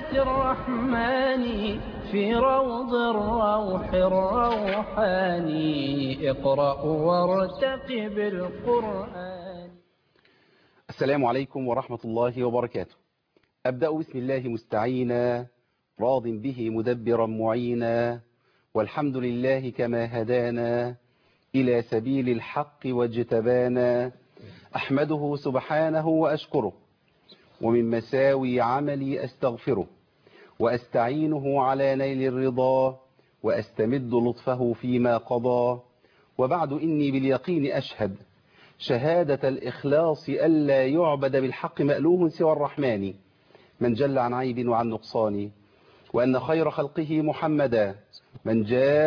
الرحمن في روض الروح الروحاني اقرأ وارتقب القرآن السلام عليكم ورحمة الله وبركاته أبدأ بسم الله مستعينا راض به مدبرا معينا والحمد لله كما هدانا إلى سبيل الحق واجتبانا أحمده سبحانه وأشكره ومن مساوي عملي أستغفره وأستعينه على نيل الرضا وأستمد لطفه فيما قضى وبعد إني باليقين أشهد شهادة الإخلاص ألا يعبد بالحق مألوه سوى الرحمن من جل عن عيب وعن نقصان وأن خير خلقه محمدا من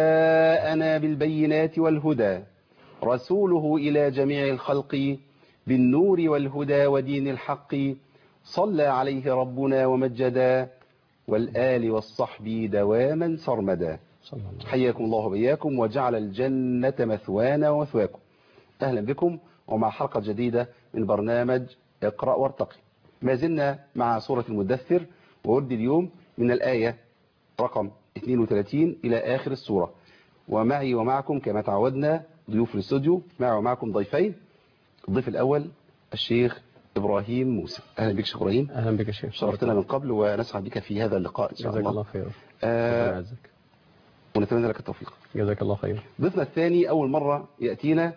جاءنا بالبينات والهدى رسوله إلى جميع الخلق بالنور والهدى ودين الحق صلى عليه ربنا ومجدا والآل والصحب دواما سرمدا حياكم الله وبياكم وجعل الجنة مثوانا ومثواكم أهلا بكم ومع حلقة جديدة من برنامج اقرأ وارتقي ما زلنا مع سورة المدثر وورد اليوم من الآية رقم 32 إلى آخر السورة ومعي ومعكم كما تعودنا ضيوف الاستوديو معي ومعكم ضيفين الضيف الأول الشيخ إبراهيم موسى أهلا بك شيخ إبراهيم اهلا بك يا شيخ شرفتنا من قبل ونسعد بك في هذا اللقاء إن شاء جزاك الله الله خير ربنا آه يعزك ونتمنى لك التوفيق جزاك الله خير ضيفنا الثاني أول مرة يأتينا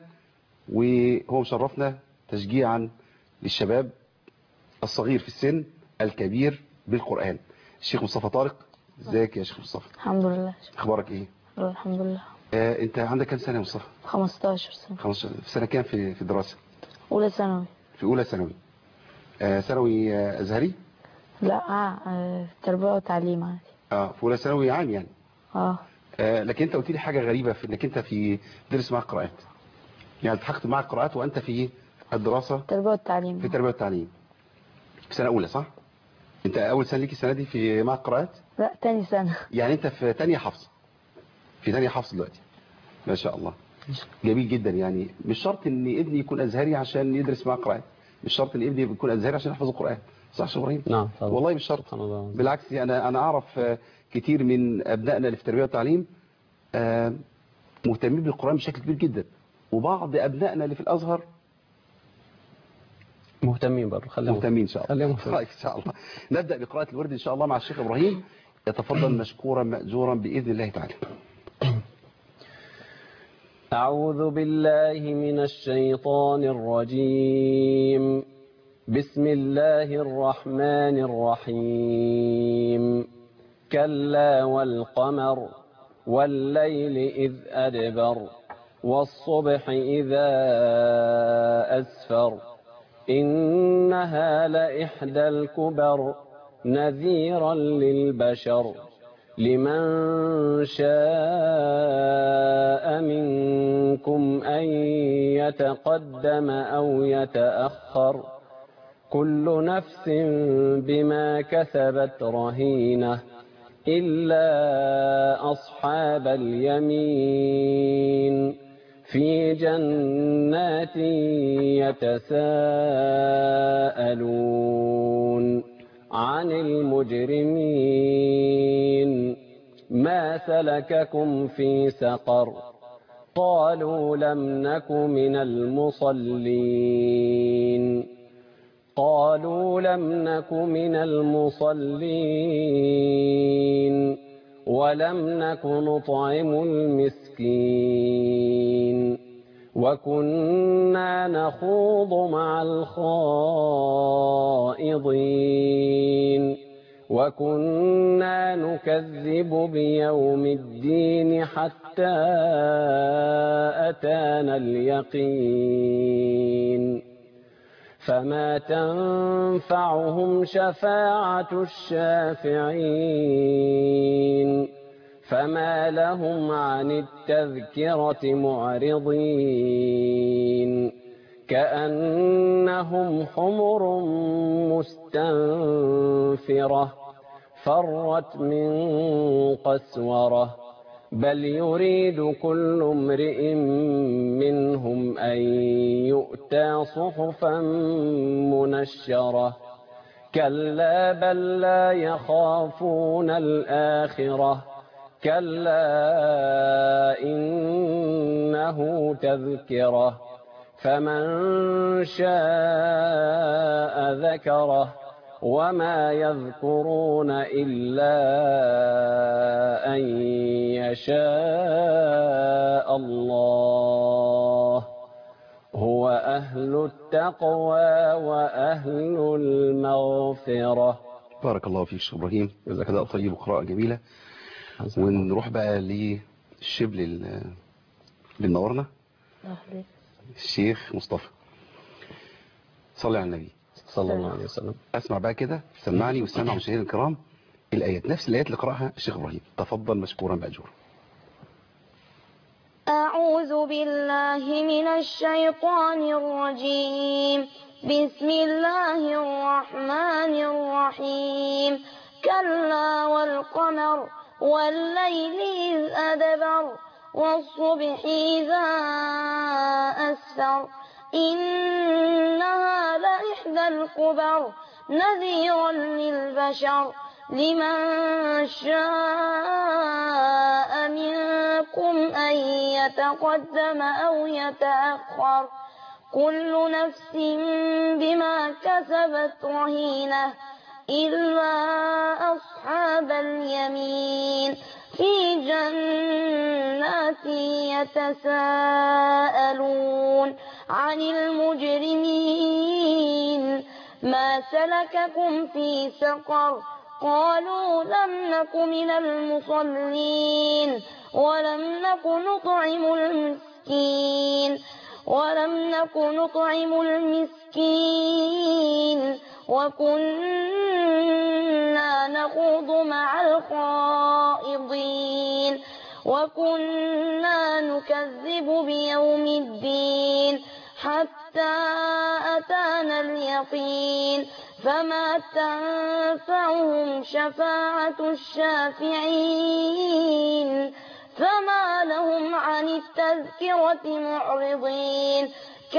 وهو مشرفنا تشجيعا للشباب الصغير في السن الكبير بالقرآن الشيخ مصطفى طارق ازيك يا شيخ مصطفى الحمد لله اخبارك ايه الحمد لله آه انت عندك كام سنه يا مصطفى 15 سنة 15 في سنه كام في في الدراسه أولى ثانوي في اولى ثانوي آه ثانوي آه ازهري لا آه، آه تربية وتعليم عادي اه في اولى ثانوي عام يعني اه آه لكن انت قلت لي حاجه غريبه في انك انت في تدرس معك قراءات يعني التحقت معك قراءات وانت في الدراسه تربية والتعليم في التربيه والتعليم في سنه اولى صح انت اول سنه ليك السنه دي في معك قراءات لا تاني سنة يعني انت في تانية حفظ في تانية حفظ دلوقتي ما شاء الله جميل جدا يعني مش شرط ان ابني يكون ازهري عشان يدرس معاه قرآن مش شرط ان ابني يكون ازهري عشان يحفظ القرآن صح يا شيخ ابراهيم نعم طبعا. والله مش شرط سبحان الله بالعكس انا انا اعرف آه، كتير من ابنائنا اللي في التربيه والتعليم آه، مهتمين بالقرآن بشكل كبير جدا وبعض ابنائنا اللي في الازهر مهتمين برضه خليهم مهتمين ان شاء الله خليهم مهتمين. طيب ان شاء الله نبدا بقراءه الورد ان شاء الله مع الشيخ ابراهيم يتفضل مشكورا ماجورا باذن الله تعالى أعوذ بالله من الشيطان الرجيم بسم الله الرحمن الرحيم كلا والقمر والليل إذ أدبر والصبح إذا أسفر إنها لإحدى الكبر نذيرا للبشر لمن شاء منكم أن يتقدم أو يتأخر كل نفس بما كسبت رهينة إلا أصحاب اليمين في جنات يتساءلون عن المجرمين ما سلككم في سقر قالوا لم نك من المصلين قالوا لم نك من المصلين ولم نك نطعم المسكين وكنا نخوض مع الخائضين وكنا نكذب بيوم الدين حتى أتانا اليقين فما تنفعهم شفاعة الشافعين فما لهم عن التذكرة معرضين كأنهم حمر مستنفرة فرت من قسورة بل يريد كل امرئ منهم أن يؤتى صحفا منشرة كلا بل لا يخافون الآخرة كلا إنه تذكرة فمن شاء ذكره وما يذكرون إلا أن يشاء الله هو أهل التقوى وأهل المغفرة بارك الله فيك شيخ ابراهيم اداء طيب وقراءه جميله ونروح بقى للشبل ال- اللي منورنا الشيخ مصطفى صلي على النبي صلى الله عليه وسلم اسمع بقى كده سمعني وسمع مشاهدينا الكرام الايات نفس الايات اللي قراها الشيخ ابراهيم تفضل مشكورا باجور أعوذ بالله من الشيطان الرجيم بسم الله الرحمن الرحيم كلا والقمر والليل إذ أدبر والصبح إذا أسفر إنها لإحدى الكبر نذيرا للبشر لمن شاء منكم أن يتقدم أو يتأخر كل نفس بما كسبت رهينة إلا أصحاب اليمين في جنات يتساءلون عن المجرمين ما سلككم في سقر قالوا لم نك من المصلين ولم نك نطعم المسكين ولم نك نطعم المسكين وكنا نخوض مع الخائضين وكنا نكذب بيوم الدين حتى أتانا اليقين فما تنفعهم شفاعة الشافعين فما لهم عن التذكرة معرضين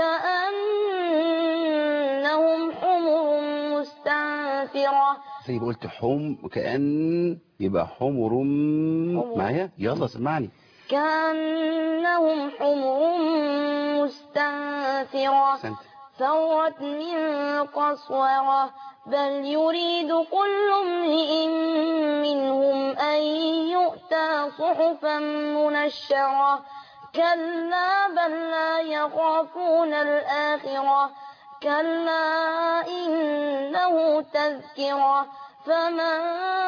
كأنهم حمر مستنفرة زي ما قلت حم كأن يبقى حمر معايا يلا سمعني كأنهم حمر مستنفرة احسنت ثورت من قسورة بل يريد كل امرئ منهم أن يؤتى صحفا منشرة كلا بل لا يخافون الآخرة كلا إنه تذكرة فمن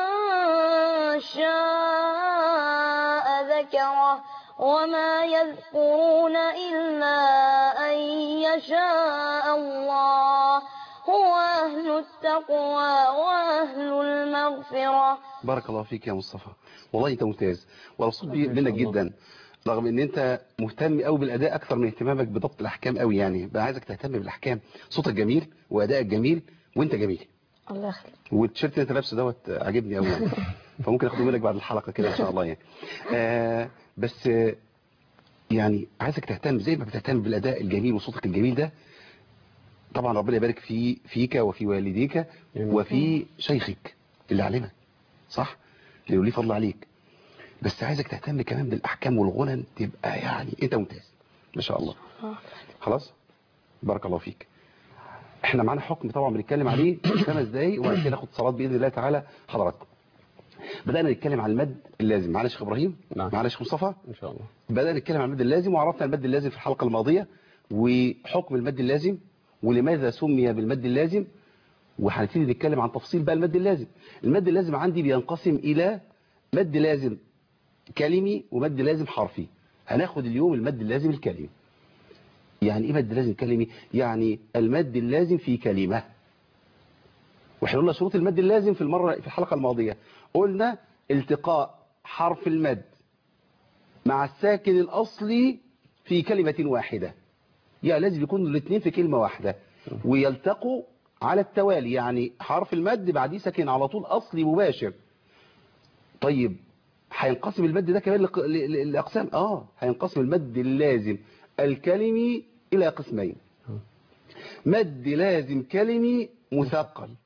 شاء ذكره وما يذكرون إلا أن يشاء الله هو أهل التقوى وأهل المغفرة بارك الله فيك يا مصطفى والله انت ممتاز ومبسوط بي- منك جدا رغم ان انت مهتم قوي بالاداء اكثر من اهتمامك بضبط الاحكام قوي يعني بقى عايزك تهتم بالاحكام صوتك جميل وادائك جميل وانت جميل الله يخليك والتيشيرت اللي انت لابسه دوت عاجبني قوي يعني فممكن اخده منك بعد الحلقه كده ان شاء الله يعني آه بس آه، يعني عايزك تهتم زي ما بتهتم بالاداء الجميل وصوتك الجميل ده طبعا ربنا يبارك في فيك وفي والديك وفي شيخك اللي علمك صح اللي ليه فضل عليك بس عايزك تهتم كمان بالاحكام والغنن تبقى يعني انت ممتاز ما شاء الله خلاص بارك الله فيك احنا معانا حكم طبعا بنتكلم عليه خمس دقايق وبعد كده ناخد صلاه باذن الله تعالى حضراتكم بدانا نتكلم عن المد اللازم معانا شيخ ابراهيم نعم. معانا شيخ مصطفى إن شاء الله بدأنا نتكلم عن المد اللازم وعرفنا المد اللازم في الحلقة الماضية وحكم المد اللازم ولماذا سمي بالمد اللازم وهنبتدي نتكلم عن تفصيل بقى المد اللازم المد اللازم عندي بينقسم إلى مد لازم كلمي ومد لازم حرفي هناخد اليوم المد اللازم الكلمي يعني ايه مد لازم كلمي يعني المد اللازم في كلمة واحنا قلنا شروط المد اللازم في المرة في الحلقة الماضية قلنا التقاء حرف المد مع الساكن الأصلي في كلمة واحدة يعني لازم يكون الاثنين في كلمة واحدة ويلتقوا على التوالي يعني حرف المد بعديه ساكن على طول أصلي مباشر طيب هينقسم المد ده كمان لق- ل- ل- لأقسام آه هينقسم المد اللازم الكلمي إلى قسمين مد لازم كلمي مثقل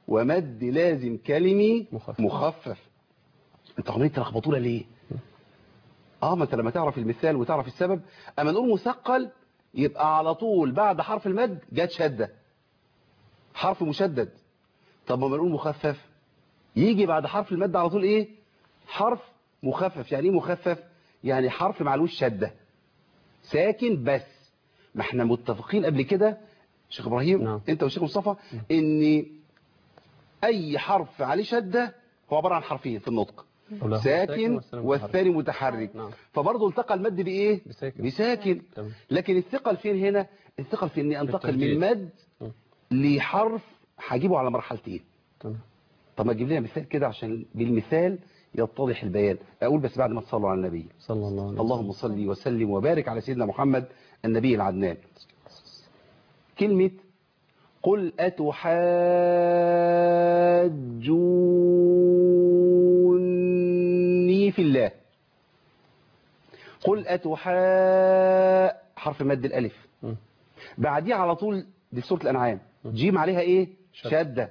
ومد لازم كلمي مخفف. مخفف انت عمالين تلخبطونا ليه اه ما انت لما تعرف المثال وتعرف السبب اما نقول مثقل يبقى على طول بعد حرف المد جت شده حرف مشدد طب ما نقول مخفف يجي بعد حرف المد على طول ايه حرف مخفف يعني ايه مخفف يعني حرف معلوش شده ساكن بس ما احنا متفقين قبل كده شيخ ابراهيم نعم. انت والشيخ مصطفى ان اي حرف عليه شده هو عباره عن حرفين في النطق وله ساكن والثاني متحرك. والثاني متحرك نعم. فبرضه التقى المد بايه بساكن. بساكن تمام. لكن الثقل فين هنا الثقل في اني انتقل من بالتشديد. مد م. لحرف هجيبه على مرحلتين تمام طب ما تجيب لنا مثال كده عشان بالمثال يتضح البيان اقول بس بعد ما تصلوا على النبي صلى الله عليه وسلم اللهم صل وسلم وبارك على سيدنا محمد النبي العدنان كلمة قل أتحاجوني في الله قل أتحا حرف مد الألف م. بعديه على طول دي في سورة الأنعام جيم عليها إيه شد. شدة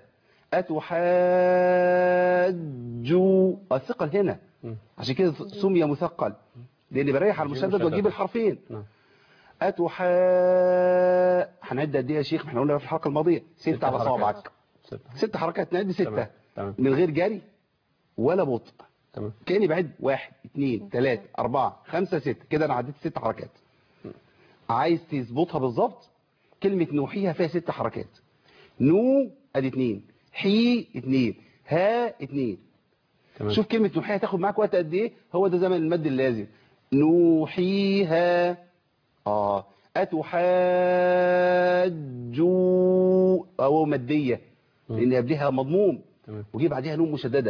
أتحاجو الثقل هنا م. عشان كده سمي مثقل لأن بريح على المشدد مشدد. واجيب الحرفين نعم أتحا هنعد قد ايه يا شيخ ما احنا قلنا في الحلقة الماضية ست ست على حركات. صابعك ستة. ست حركات نعد ستة تمام. تمام. من غير جري ولا بطء تمام كاني بعد واحد اتنين تلاتة اربعة خمسة ستة كده انا عديت ست حركات عايز تظبطها بالظبط كلمة نوحيها فيها ست حركات نو ادي اتنين حي اتنين ها اتنين تمام شوف كلمة نوحيها تاخد معاك وقت قد ايه هو ده زمن المد اللازم نوحيها اه اتحاجوا او مادية لان قبلها مضموم تمام وجي بعديها نون مشددة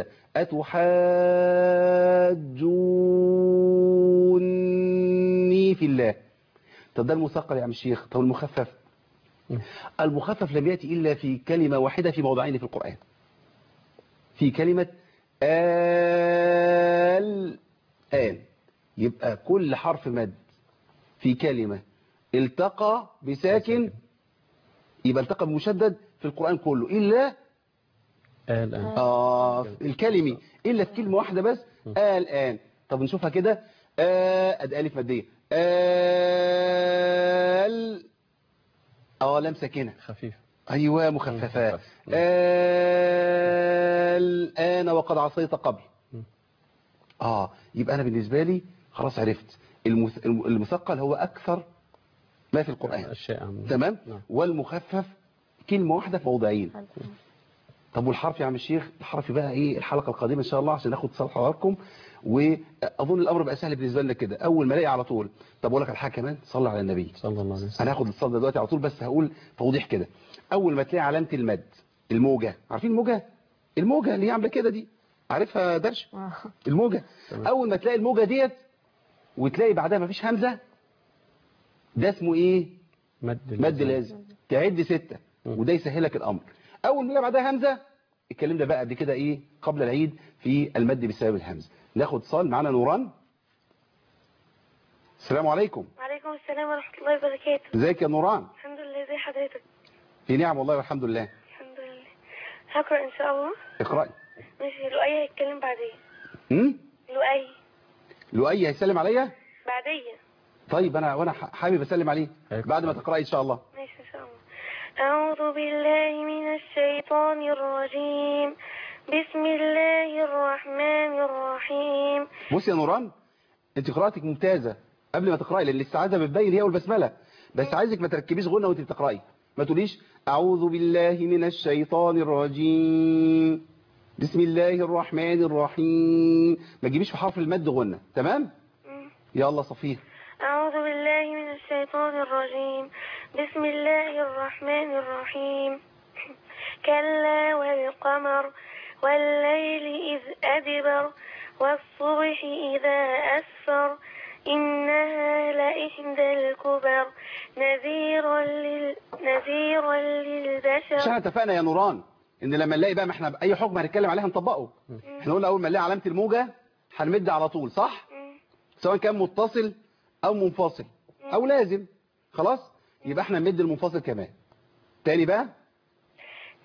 أتحاجوني في الله طب ده المثقل يا عم الشيخ طب المخفف مم. المخفف لم يأتي إلا في كلمة واحدة في موضعين في القرآن في كلمة آل آن يبقى كل حرف مد في كلمة التقى بساكن يبقى التقى بمشدد في القرآن كله إلا الآن آه الكلمي إلا في كلمة واحدة بس آه الآن طب نشوفها كده آه أد ألف مادية آل آه لام ساكنة خفيف أيوة مخففة مخفف. الآن وقد عصيت قبل آه يبقى أنا بالنسبة لي خلاص عرفت المث- المثقل هو أكثر ما في القرآن الشائع تمام نعم. والمخفف كلمة واحدة في موضعين طب والحرف يا عم الشيخ الحرف بقى ايه الحلقة القادمة ان شاء الله عشان ناخد صالح حضراتكم واظن الامر بقى سهل بالنسبة لنا كده اول ما الاقي على طول طب اقول لك على حاجه كمان صلي على النبي صلى الله عليه وسلم انا هاخد الصلاه دلوقتي على طول بس هقول توضيح كده اول ما تلاقي علامه المد الموجه عارفين الموجه الموجه اللي هي عامله كده دي عارفها درش آه. الموجه تمام. اول ما تلاقي الموجه ديت وتلاقي بعدها مفيش همزه ده اسمه ايه مد مد لازم تعد ستة مم. وده يسهلك الامر اول ما يلاقي بعدها همزه الكلام ده بقى قبل كده ايه قبل العيد في المد بسبب الهمزه ناخد اتصال معانا نوران السلام عليكم وعليكم السلام ورحمة الله وبركاته ازيك يا نوران الحمد لله ازي حضرتك في نعم والله والحمد لله الحمد لله هقرأ ان شاء الله اقرأي ماشي لؤي هيتكلم بعدين امم لؤي لؤي هيسلم عليا بعدية طيب انا وانا ح- حابب اسلم عليه هيك. بعد ما تقراي ان شاء الله ماشي ان شاء الله أعوذ بالله من الشيطان الرجيم بسم الله الرحمن الرحيم بصي يا نوران انت قراءتك ممتازه قبل ما تقراي لان الاستعاذه بتبين هي والبسمله بس عايزك ما تركبيش غنى وانت بتقراي ما تقوليش اعوذ بالله من الشيطان الرجيم بسم الله الرحمن الرحيم ما تجيبيش في حرف المد غنى تمام مم. يلا صفيه أعوذ بالله من الشيطان الرجيم بسم الله الرحمن الرحيم كلا والقمر والليل إذ أدبر والصبح إذا أسفر إنها لإحدى الكبر نذيرا, لل... نذيرا عشان للبشر اتفقنا يا نوران ان لما نلاقي بقى ما احنا اي حكم هنتكلم عليه هنطبقه احنا قلنا اول ما نلاقي علامه الموجه هنمد على طول صح مم. سواء كان متصل او منفصل او لازم خلاص يبقى احنا نمد المنفصل كمان تاني بقى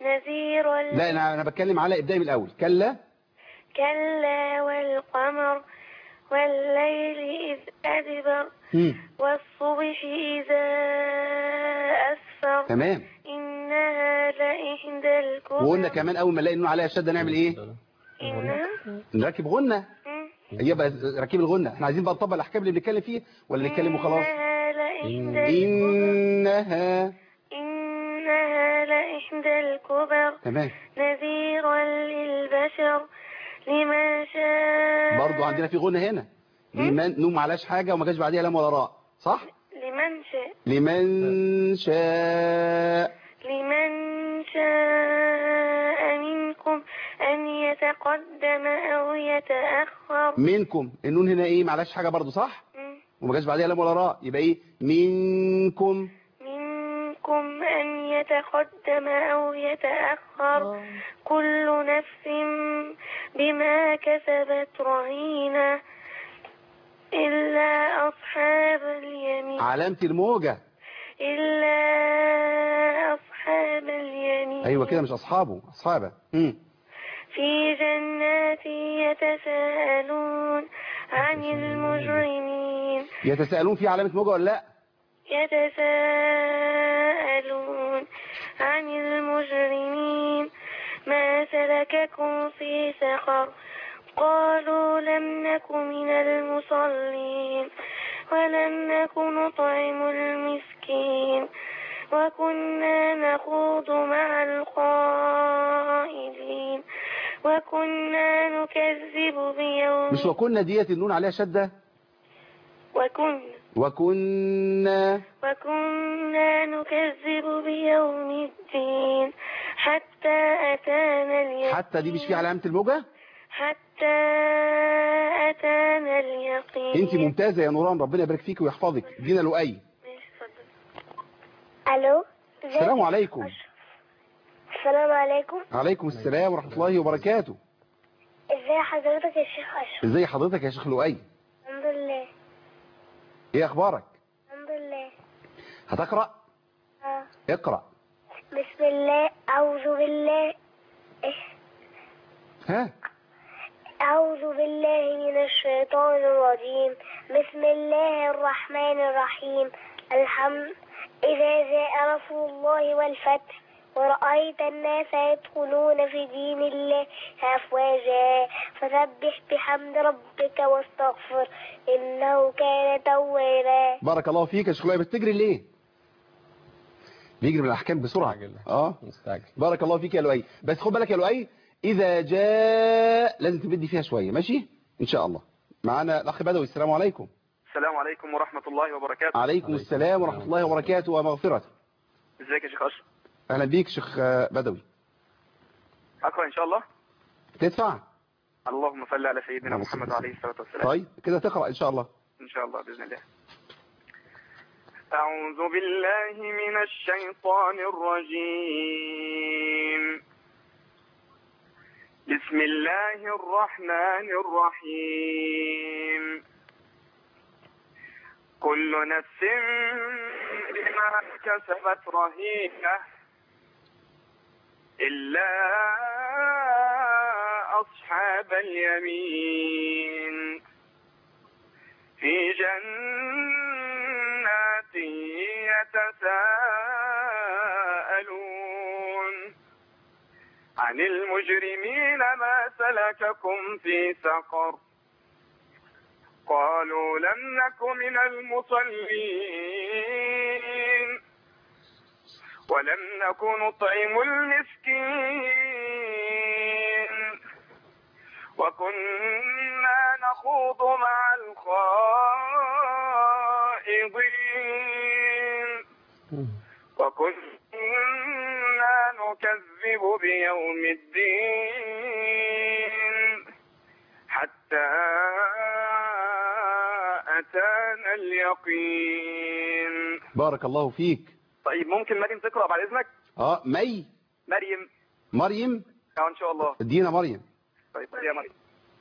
نذيرا لا انا انا بتكلم على ابداي من الاول كلا كلا والقمر والليل إذ أدبر مم. والصبح إذا أسفر تمام إنها لإحدى الكبر وقلنا كمان اول ما نلاقي النون عليها شده نعمل ايه إنها نركب غنه مم. يبقى ركيب الغنه احنا عايزين بقى نطبق الاحكام اللي بنتكلم فيه ولا نتكلم وخلاص إنها لإحدى الكبر انها إنها لإحدى الكبر تمام نذيرا للبشر لمن شاء برضو عندنا في غنه هنا لمن نون معلاش حاجه وما جاش بعديها لام ولا راء صح لمن شاء لمن شاء لمن شاء منكم أن يتقدم أو يتأخر منكم النون هنا ايه معلاش حاجه برضو صح مم. وما جاش بعديها لام ولا راء يبقى ايه منكم منكم أن يتقدم أو يتأخر كل نفس بما كسبت رهينة إلا أصحاب اليمين علامه الموجه إلا أصحاب اليمين ايوه كده مش اصحابه اصحابه امم في جنات يتساءلون عن المجرمين يتساءلون في علامه موجه ولا لا يتساءلون عن المجرمين ما سلككم في سقر قالوا لم نك من المصلين ولم نك نطعم المسكين وكنا نخوض مع الخائضين وكنا نكذب بيوم مش وكنا ديت النون عليها شده وكنا وكنا وكنا نكذب بيوم الدين حتى أتانا اليقين حتى دي مش في علامه الموجه حتى أتانا اليقين انت ممتازه يا نوران ربنا يبارك فيك ويحفظك دينا لؤي ماشي، اتفضل. الو السلام عليكم السلام عليكم عليكم السلام ورحمه الله وبركاته ازي حضرتك يا شيخ اشرف ازي حضرتك يا شيخ لؤي الحمد لله ايه اخبارك الحمد لله هتقرا آه. اقرا بسم الله اعوذ بالله إيه. ها أعوذ بالله من الشيطان الرجيم بسم الله الرحمن الرحيم الحمد إذا جاء نصر الله والفتح ورأيت الناس يدخلون في دين الله أفواجا فسبح بحمد ربك واستغفر إنه كان توابا بارك الله فيك يا شيخ لؤي بتجري ليه بيجري من الاحكام بسرعه مستعجل. اه مستعجل بارك الله فيك يا لؤي بس خد بالك يا لؤي اذا جاء لازم تبدي فيها شويه ماشي ان شاء الله معانا الاخ بدوي السلام عليكم السلام عليكم ورحمة الله وبركاته عليكم السلام ورحمه الله وبركاته ومغفرته ازيك يا شيخ أشرف اهلا بيك شيخ آه، بدوي أقرأ إن شاء الله تدفع اللهم صل على سيدنا اللهم محمد صل عليه الصلاة والسلام طيب كده تقرا ان شاء الله إن شاء الله بإذن الله أعوذ بالله من الشيطان الرجيم بسم الله الرحمن الرحيم كل نفس بما كسبت رهينة إلا أصحاب اليمين في جنات يتساءلون عن المجرمين ما سلككم في سقر قالوا لم نك من المصلين ولم نك نطعم المسكين وكنا نخوض مع الخائضين وكنا نكذب بيوم الدين حتى أتانا اليقين بارك الله فيك طيب ممكن مريم تقرأ بعد إذنك اه مي مريم مريم اه إن شاء الله ادينا مريم طيب يا مريم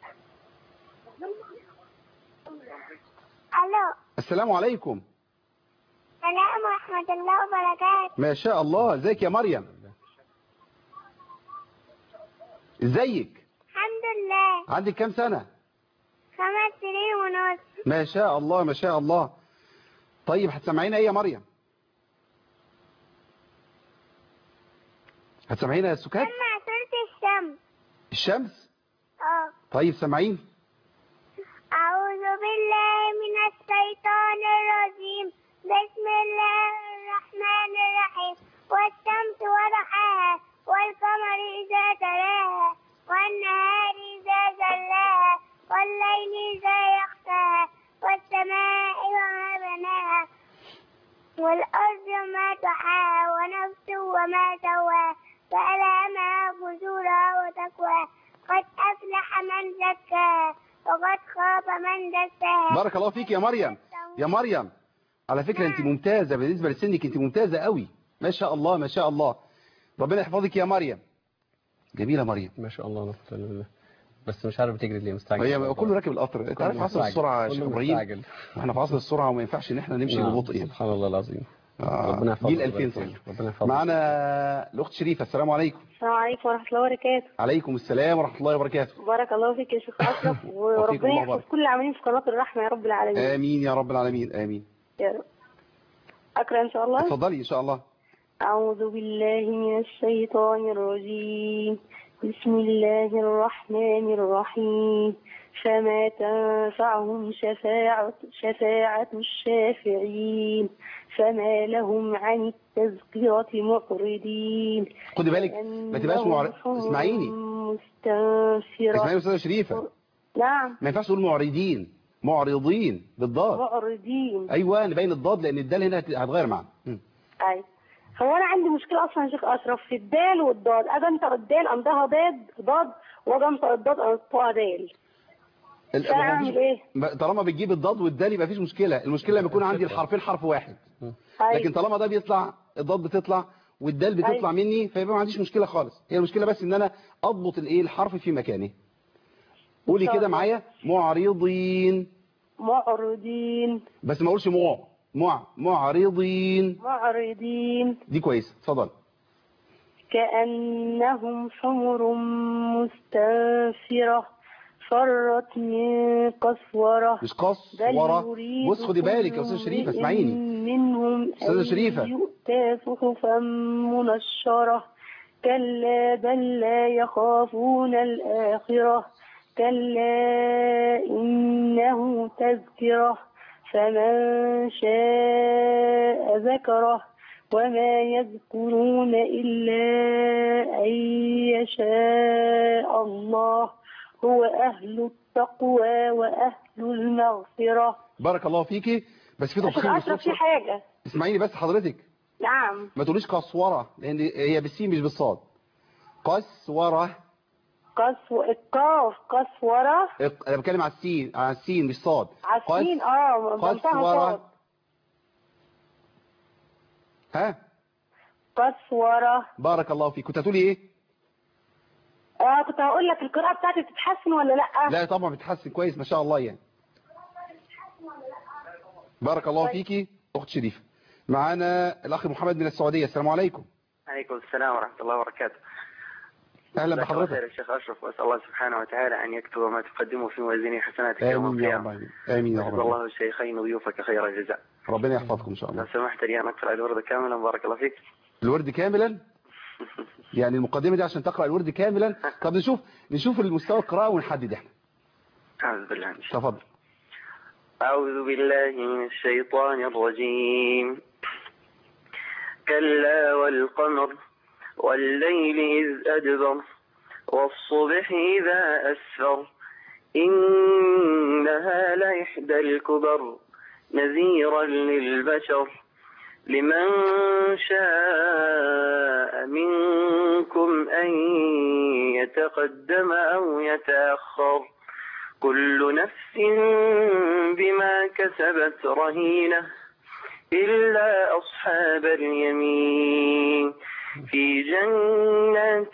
ألو السلام عليكم السلام ورحمة الله وبركاته ما شاء الله ازيك يا مريم ازيك الحمد لله عندك كام سنة خمس سنين ونص ما شاء الله ما شاء الله طيب هتسمعينا ايه يا مريم هتسمعينا السكات سمع سورة الشمس الشمس اه طيب سمعين أعوذ بالله من الشيطان الرجيم بسم الله الرحمن الرحيم والشمس وضحاها والقمر إذا تلاها والنهار إذا جلاها والليل إذا يغشاها والسماء وما بناها والأرض وما طحاها ونفس وما سواها فألهمها فجورها وتقواها قد أفلح من زكاها وقد خاب من دساها بارك الله فيك يا مريم يا مريم على فكرة انت ممتازة بالنسبة لسنك انت ممتازة قوي ما شاء الله ما شاء الله ربنا يحفظك يا مريم جميلة مريم ما شاء الله لا قوه الا بالله بس مش عارف تجري ليه مستعجل هي كله راكب القطر انت عارف عصر السرعة يا شيخ ابراهيم مستعجل واحنا في عصر السرعة وما ينفعش ان احنا نمشي نعم، ببطء يعني سبحان الله العظيم آه، ربنا يحفظك جيل ويبارك 2000 فيك. صحيح ربنا يحفظك معانا الاخت شريفة السلام عليكم السلام عليكم ورحمة الله وبركاته عليكم السلام ورحمة الله وبركاته بارك الله فيك يا شيخ أشرف وفيكم وربنا الله يحفظ بارك. كل العاملين في قناة الرحمة يا رب العالمين امين يا رب العالمين امين يا رب أقرأ إن شاء الله اتفضلي ان شاء الله أعوذ بالله من الشيطان الرجيم بسم الله الرحمن الرحيم فما تنفعهم شفاعة, شفاعة الشافعين فما لهم عن التذكرة معرضين خدي بالك ما تبقاش معر... كأنهم اسمعيني مستنفرة اسمعيني يا استاذه شريفة نعم ما ينفعش تقول معرضين معرضين بالضاد معرضين ايوه نبين الضاد لان الدال هنا هت- هتغير معنى مم. أي هو أنا عندي مشكلة أصلا يا شيخ أشرف في الدال والضاد أجي أنطق الدال أنطقها ضاد ضاد وأجي أنطق الضاد أنطقها دال ال- فأنا ما هو أعمل مفيش- إيه؟ ما- طالما بتجيب الضاد والدال يبقى مفيش مشكله المشكله لما يكون عندي الحرفين حرف واحد أي. لكن طالما ده بيطلع الضاد بتطلع والدال بتطلع أيوة. مني فيبقى ما عنديش مشكله خالص هي المشكله بس ان انا اضبط الايه الحرف في مكانه قولي شاء كده الله. معايا معرضين معرضين بس ما اقولش مع مع معرضين معرضين دي كويسه اتفضل كأنهم حمر مستنفرة فرت من قسورة مش قص بل ورا يريد بص خدي بالك يا استاذه كل شريفه امرئ اسمعيني منهم أستاذة أن شريفة. يؤتى صحفا منشرة كلا بل لا يخافون الآخرة كلا إنه تذكرة فمن شاء ذكره وما يذكرون إلا أن يشاء الله هو أهل التقوى وأهل المغفرة بارك الله فيكي بس في أشرف تفصيل أشرف بس في حاجة اسمعيني بس حضرتك نعم ما تقوليش قسورة لان هي بالسين مش بالصاد قسورة قسو القاف قسورة اق- انا بتكلم على السين على السين مش صاد عسين قس- اه بنطقها صاد قسورة ها قسورة بارك الله فيك كنت هتقولي ايه اه كنت هقول لك القراءة بتاعتي تتحسن ولا لا لا طبعا بتحسن كويس ما شاء الله يعني بارك الله فيكي اخت شريفه معانا الاخ محمد من السعوديه السلام عليكم عليكم السلام ورحمة الله وبركاته اهلا جزاك الله خير بحضرتك يا شيخ أشرف وأسأل الله سبحانه وتعالى أن يكتب ما تقدمه في موازين حسناتك يوم امين يا رب القيامة العالمين امين يا رب جزا العالمين. الله الشيخين وضيوفك خير الجزاء ربنا يحفظكم ان شاء لو الله سمحت لي أن أقرأ الورد كاملا بارك الله فيك الورد كاملا يعني المقدمه دي عشان تقرا الورد كاملا طب نشوف نشوف المستوى القراءه ونحدد احنا أعوذ بالله من الشيطان تفضل أعوذ بالله من الشيطان الرجيم كلا والقمر والليل إذ أدبر والصبح إذا أسفر إنها لإحدى الكبر نذيرا للبشر لمن شاء منكم أن يتقدم أو يتأخر كل نفس بما كسبت رهينة إلا أصحاب اليمين في جنات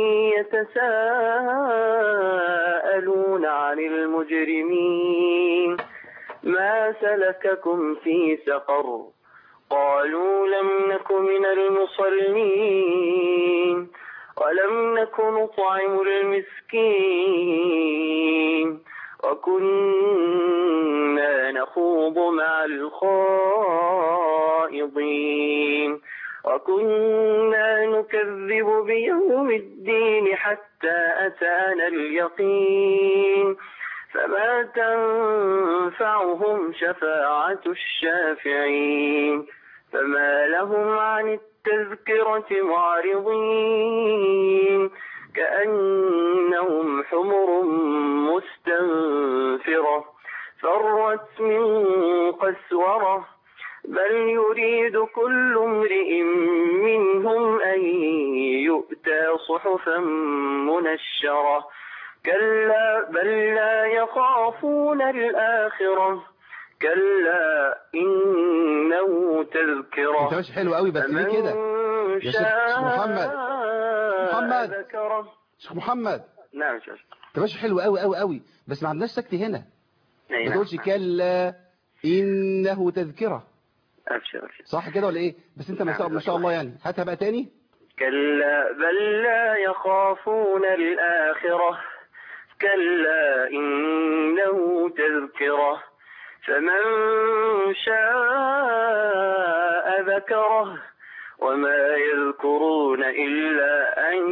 يتساءلون عن المجرمين ما سلككم في سقر قالوا لم نك من المصلين ولم نك نطعم المسكين وكنا نخوض مع الخائضين وكنا نكذب بيوم الدين حتى أتانا اليقين فما تنفعهم شفاعة الشافعين فما لهم عن التذكرة معرضين كأنهم حمر مستنفرة فرت من قسورة بل يريد كل امرئ منهم أن يؤتى صحفا منشرة كلا بل لا يخافون الآخرة كلا إنه تذكرة انت ماشي حلو قوي بس ليه كده فمن يا شيخ محمد. شاء محمد. ذكره شيخ محمد نعم شيخ انت ماشي حلو قوي قوي قوي بس ما عندناش سكت هنا أي ما نعم. تقولش كلا انه تذكره أبشر أبشر. صح كده ولا ايه بس انت ما شاء ما شاء الله يعني هاتها بقى تاني كلا بل لا يخافون الآخرة كلا إنه تذكرة فمن شاء ذكره وما يذكرون إلا أن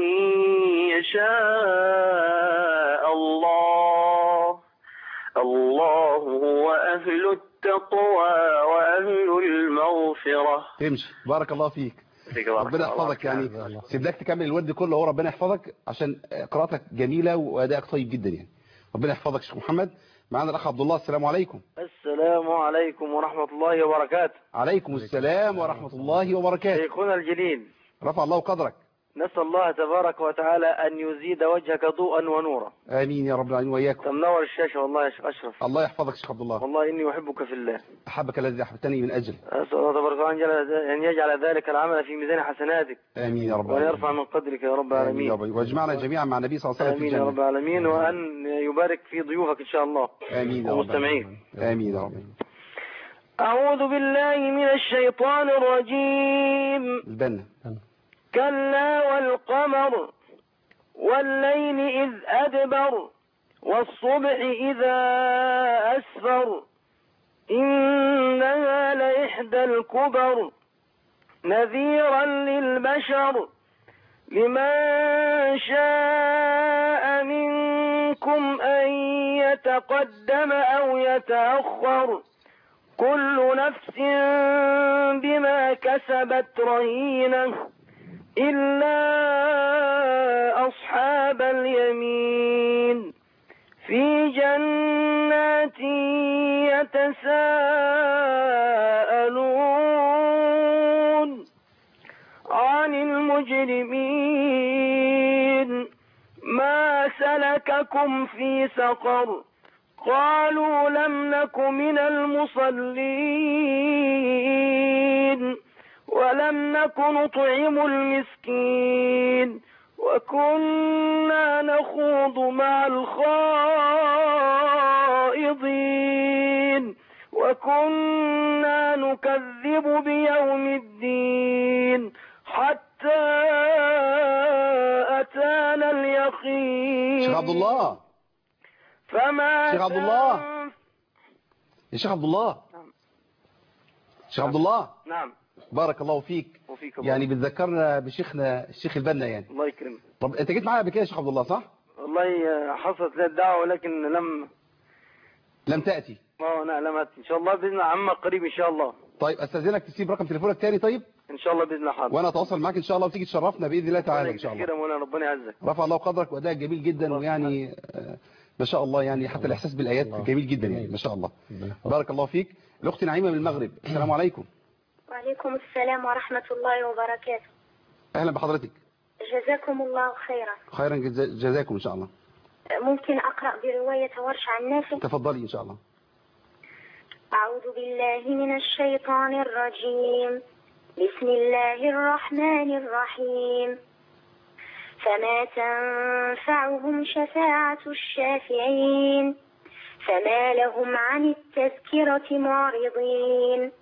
يشاء الله الله هو أهل التقوى وأهل المغفرة تمشي بارك الله فيك فيك بارك ربنا الله يحفظك يعني الله. سيبناك تكمل الورد كله هو ربنا يحفظك عشان قراءتك جميلة وأدائك طيب جدا يعني ربنا يحفظك يا شيخ محمد معانا الأخ عبد الله السلام عليكم السلام عليكم ورحمة الله وبركاته عليكم السلام ورحمة الله وبركاته شيخنا الجليل رفع الله قدرك نسأل الله تبارك وتعالى أن يزيد وجهك ضوءا ونورا آمين يا رب العالمين وإياكم تمنور الشاشة والله يا شيخ أشرف الله يحفظك يا شيخ عبد الله والله إني أحبك في الله أحبك الذي أحببتني من أجل أسأل الله تبارك وتعالى أن يجعل- أن يجعل ذلك العمل في ميزان حسناتك آمين يا رب وأن العالمين يرفع من قدرك يا رب آمين يا العالمين رب واجمعنا جميعا مع النبي صلى الله عليه وسلم في آمين يا رب الجنة العالمين وأن يبارك في ضيوفك إن شاء الله آمين يا رب ومستمعين آمين يا رب أعوذ بالله من الشيطان الرجيم البنا كلا والقمر والليل إذ أدبر والصبح إذا أسفر إنها لإحدى الكبر نذيرا للبشر لمن شاء منكم أن يتقدم أو يتأخر كل نفس بما كسبت رهينه إلا أصحاب اليمين في جنات يتساءلون عن المجرمين ما سلككم في سقر قالوا لم نك من المصلين ولم نك نطعم المسكين وكنا نخوض مع الخائضين وكنا نكذب بيوم الدين حتى أتانا اليقين شيخ عبد الله فما شيخ عبد الله. تنف- يا شيخ عبد الله نعم. شيخ عبد الله نعم بارك الله فيك وفيك يعني بارك. بتذكرنا بشيخنا الشيخ البنا يعني الله يكرمك طب انت جيت معايا قبل كده يا شيخ عبد الله صح والله حصلت لي الدعوة ولكن لم لم تأتي ما نعم لم أتي. إن شاء الله بإذن الله عما قريب إن شاء الله طيب استاذنك تسيب رقم تليفونك تاني طيب إن شاء الله بإذن الله حاضر وانا اتواصل معاك ان شاء الله وتيجي تشرفنا باذن الله تعالى ان شاء الله كثيرا مولانا ربنا يعزك رفع الله قدرك واداء جميل جدا الله ويعني آه، ما شاء الله يعني حتى الاحساس بالايات الله. جميل جدا يعني ما شاء الله بارك الله فيك الاخت نعيمه من المغرب السلام عليكم وعليكم السلام ورحمة الله وبركاته اهلا بحضرتك جزاكم الله خيرا خيرا جزا- جزاكم ان شاء الله ممكن أقرأ برواية ورش عن نافع تفضلي ان شاء الله أعوذ بالله من الشيطان الرجيم بسم الله الرحمن الرحيم فما تنفعهم شفاعة الشافعين فما لهم عن التذكرة معرضين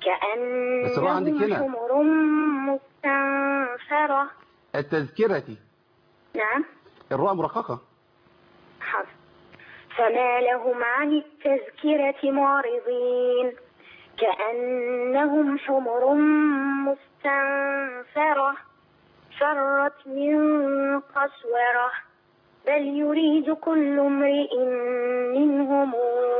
بس هو عندك كأنهم هنا. حمر مستنفرة التذكره نعم الراء مرققة حاضر فما لهم عن التذكرة معرضين كأنهم حمر مستنفرة فرت من قسورة بل يريد كل امرئ منهم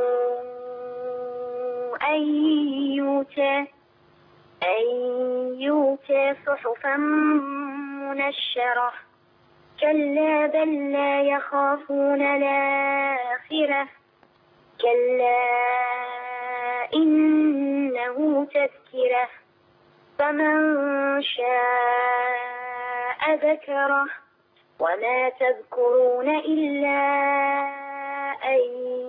أن يؤتى أن يؤتى صحفا منشرة كلا بل لا يخافون الآخرة كلا إنه تذكرة فمن شاء ذكره وما تذكرون إلا أن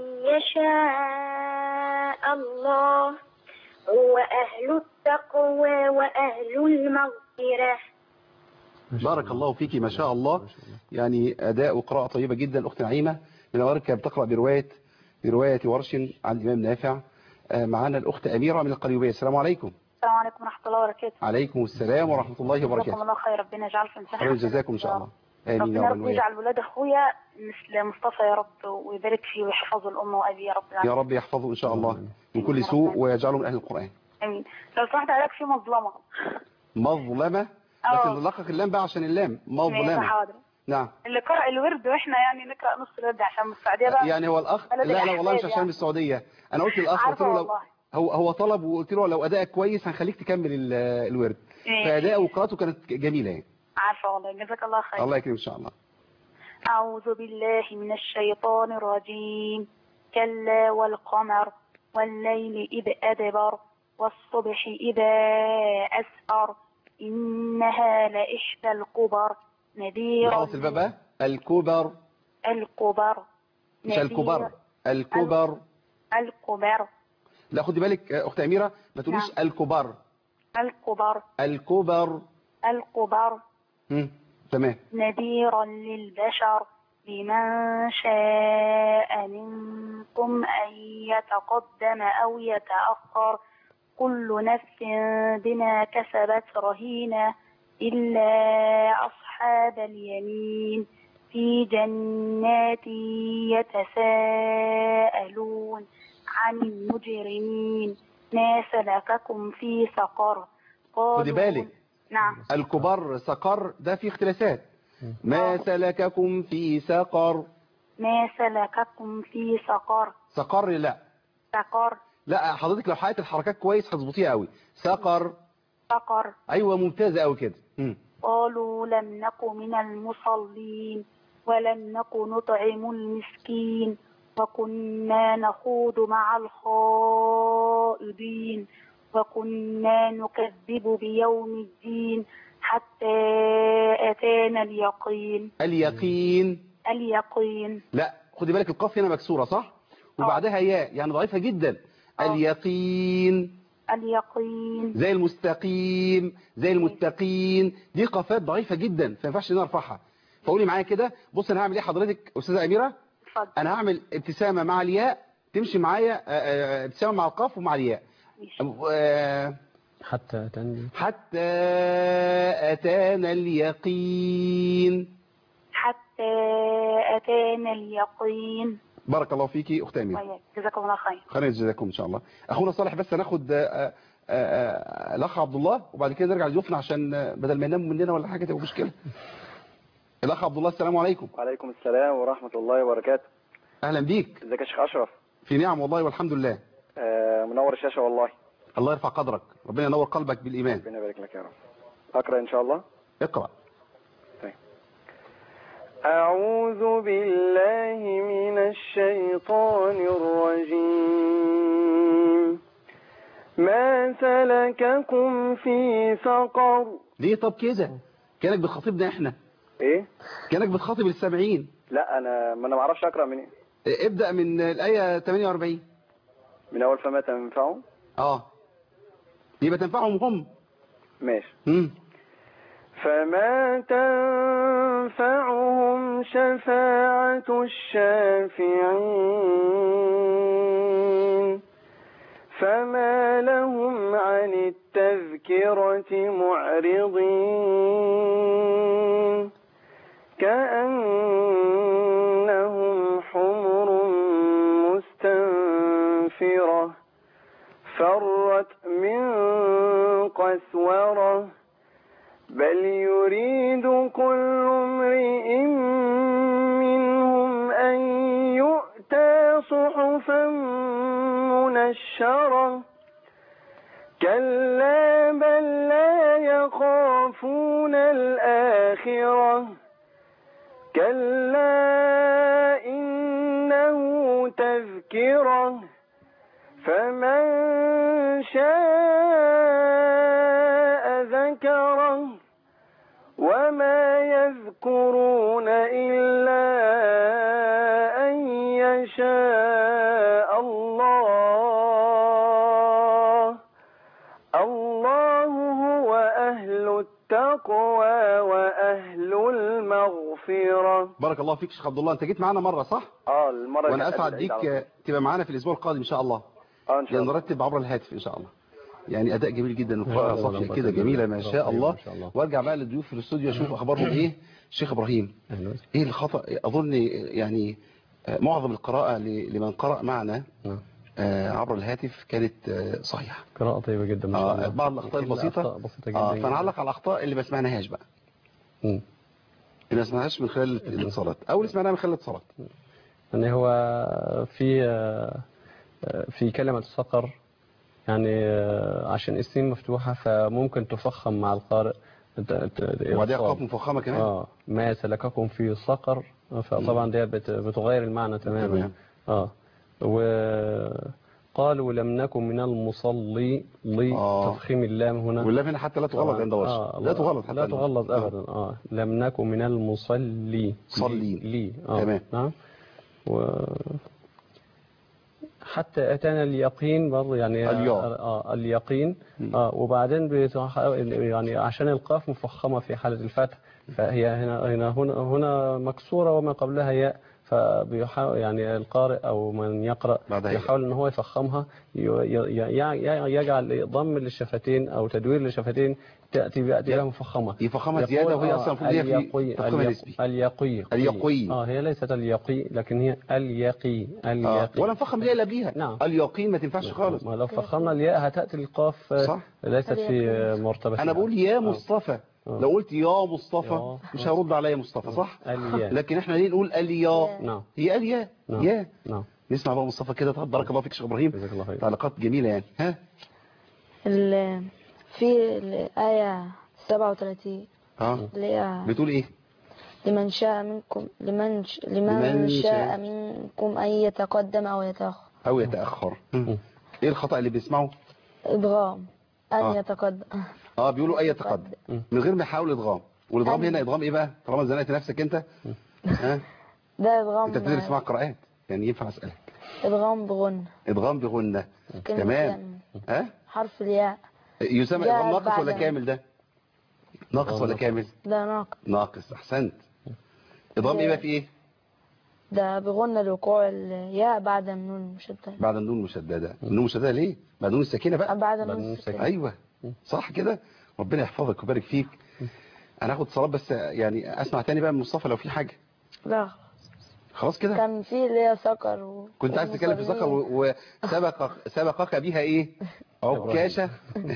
يشاء الله هو أهل التقوى وأهل المغفرة بارك الله فيك ما شاء الله يعني أداء وقراءة طيبة جدا الأخت نعيمة من الأوائل كانت بتقرأ برواية برواية ورش عن الإمام نافع آه، معانا الأخت أميرة من القليوبية السلام عليكم السلام عليكم ورحمة الله وبركاته عليكم السلام ورحمة الله جزاكم وبركاته الله خير ربنا يجعل في امتحان خير جزاكم إن شاء الله آمين يا ربنا رب رب وإياك. يجعل ولاد اخويا مثل مصطفى يا رب ويبارك فيه ويحفظه الام وابي يا رب يا العالمين. رب يحفظه إن شاء الله من كل سوء ويجعله من أهل القرآن امين لو سمحت عليك في مظلمه مظلمة آه. لكن نلقق اللام بقى عشان اللام ماشي مظلمة حاضر نعم اللي قرأ الورد واحنا يعني نقرأ نص الورد عشان من السعودية بقى يعني هو الأخ لا بلد لا والله مش الأحفاد عشان يعني. من السعودية أنا قلت للأخ قلت عارفة له لو والله هو هو طلب وقلت له لو أدائك كويس هنخليك تكمل ال- الورد إيه. فأداء وقراءته كانت جميلة يعني عارفة والله جزاك الله خير الله يكرم إن شاء الله أعوذ بالله من الشيطان الرجيم كلا والقمر والليل إذ أدبر والصبح إذا أسفر إنها لإحدى الكبر نذيرا خلاص الباب بقى الكبر الكبر مش نذير- الكبر الكبر الكبر لا خدي بالك آه، أخت أميرة ما تقوليش نعم. الكبر الكبر الكبر الكبر مم. تمام نذيرا للبشر لمن شاء منكم أن يتقدم أو يتأخر كل نفس بما كسبت رهينة إلا أصحاب اليمين في جنات يتساءلون عن المجرمين ما سلككم في سقر قالوا خدي بالك نعم الكبر سقر ده فيه اختلافات ما سلككم في سقر ما سلككم في سقر سقر لا سقر لا حضرتك لو حققت الحركات كويس هتظبطيها قوي سقر سقر ايوه ممتازه قوي كده مم. قالوا لم نك من المصلين ولم نك نطعم المسكين وكنا نخوض مع الخائضين وكنا نكذب بيوم الدين حتى أتانا اليقين اليقين اليقين لا خدي بالك القاف هنا مكسوره صح وبعدها ياء يعني ضعيفه جدا اليقين اليقين زي المستقيم زي المتقين دي قافات ضعيفه جدا فما ينفعش نرفعها فقولي معايا كده بص انا هعمل ايه حضرتك استاذه اميره اتفضل انا هعمل ابتسامه مع الياء تمشي معايا آه، آه، ابتسامه مع القاف ومع الياء آه، حتى تنجي حتى اتانا اليقين حتى أتانا اليقين بارك الله فيكي اخت اميره وياك. جزاكم الله خير خير جزاكم ان شاء الله اخونا صالح بس هناخد آه، آه، آه، الاخ عبد الله وبعد كده نرجع لضيوفنا عشان آه، بدل ما يناموا مننا ولا حاجه تبقى مشكله الاخ عبد الله السلام عليكم وعليكم السلام ورحمة الله وبركاته اهلا بيك ازيك يا شيخ أشرف في نعم والله والحمد لله آه منور الشاشة والله الله يرفع قدرك ربنا ينور قلبك بالايمان ربنا يبارك لك يا رب أقرأ إن شاء الله اقرا أعوذ بالله من الشيطان الرجيم ما سلككم في سقر ليه طب كده كانك بتخاطبنا احنا إيه؟ كانك بتخاطب السامعين لا أنا ما أنا ما أعرفش أقرأ من إيه؟ آه، ابدا من الايه 48 من أول فما تنفعه اه يبقى تنفعهم هم ماشي امم فما تنفعهم شفاعة الشافعين فما لهم عن التذكرة معرضين كأنهم حمر مستنفرة فرت من قسورة بل يريد كل امرئ منهم أن يؤتى صحفا منشرة كلا بل لا يخافون الآخرة كلا إنه تذكرة فمن شاء ذكره وما يذكرون إلا أن يشاء الله الله هو أهل التقوى وأهل المغفرة بارك الله فيك شيخ عبد الله انت جيت معانا مره صح اه المرة وانا اللي اسعد فاتت بيك على طول. آه، تبقى معانا في الاسبوع القادم ان شاء الله اه ان شاء يعني الله نرتب عبر الهاتف ان شاء الله يعني اداء جميل جدا لا، وقراءه لا، صافيه لا، كده لا، جميله لا، ما لا، شاء لا، الله ما شاء الله. وارجع بقى للضيوف في الاستوديو اشوف اخبارهم ايه شيخ ابراهيم أهلا. ايه الخطا اظن يعني آه، معظم القراءه ل- لمن قرأ معنا نعم. آه، عبر الهاتف كانت آه، صحيحه قراءة طيبة جدا ما شاء الله آه، بعض الاخطاء إلا البسيطه أخطاء بسيطة جدا اه جدا. فنعلق على الاخطاء اللي ما سمعناهاش بقى مم. اللي ما سمعناهاش من خلال الاتصالات او اللي سمعناها من خلال الاتصالات يعني هو في في كلمة الصقر يعني عشان السين مفتوحة فممكن تفخم مع القارئ ت- ت- وبعدها الصاد. قاف مفخمه كمان اه ما سلككم في صقر فطبعا دي بت- بتغير المعنى تماما تمام. اه وقالوا لم نكن من المصلي آه. لتفخيم اللام هنا واللام هنا حتى لا تغلط طبعاً. عند ورش آه لا تغلط حتى لا عند ورش. تغلط آه. ابدا اه لم نكن من المصلي صلين. لي آه. تمام. نعم و حتى اتانا اليقين برضه يعني الياء. اه اليقين اه وبعدين بيتح- يعني عشان القاف مفخمه في حاله الفتح فهي هنا هنا هنا, هنا مكسوره وما قبلها ياء فبيحاول يعني القارئ او من يقرا بعدها ياء. يحاول ان هو يفخمها ي- ي- ي- يجعل ضم للشفتين او تدوير للشفتين تاتي بياتي لها مفخمه يفخمها يقول زياده وهي آه، اصلا المفروض هي في اليقي- تفخيمها اليق- نسبي اليقي اليقي. اه هي ليست اليقي لكن هي اليقي آه. اليقي ولا نفخم الياء اللي قبليها نعم. اليقين ما تنفعش خالص ما لو فخمنا الياء هتاتي القاف آه، صح. ليست في آه، مرتبه انا بقول يا مصطفى آه. لو قلت يا مصطفى يا. مش هرد عليا مصطفى صح الياء لكن احنا ليه نقول اليا نعم هي اليا نعم. يا نعم نسمع بقى مصطفى كده طب بارك الله فيك شيخ ابراهيم جزاك الله خير تعليقات جميله يعني ها ال- في الآية 37 ها اللي هي بتقول ايه لمن شاء منكم لمن ش... لمن لمن شاء. شاء منكم أن يتقدم أو يتأخر او يتاخر مم. ايه الخطا اللي بنسمعه إدغام أن آه. يتقدم اه بيقولوا اي تقدم من غير ما يحاول ادغام والادغام أي. هنا ادغام ايه بقى طالما زنقت نفسك انت ها ده إدغام انت بتدرس مع قراءات يعني ينفع اسالك إدغام بغن ادغام بغنه كلمة تمام يعني ها حرف الياء يسمى جاء ادغام ناقص بعد- ولا كامل ده ناقص ولا كامل ده ناقص ناقص احسنت ادغام ايه بقى في ايه ده بغن لوقوع الياء بعد النون المشددة بعد النون المشدده النون المشدده ليه بعد النون الساكنه بقى بعد النون الساكنة ايوه صح كده ربنا يحفظك ويبارك فيك انا هاخد صلاه بس يعني اسمع تاني بقى من مصطفى لو في حاجه لا خلاص كده كان في اللي هي سكر و... كنت عايز تتكلم في سكر و- وسبق سبقك بها ايه عكاشة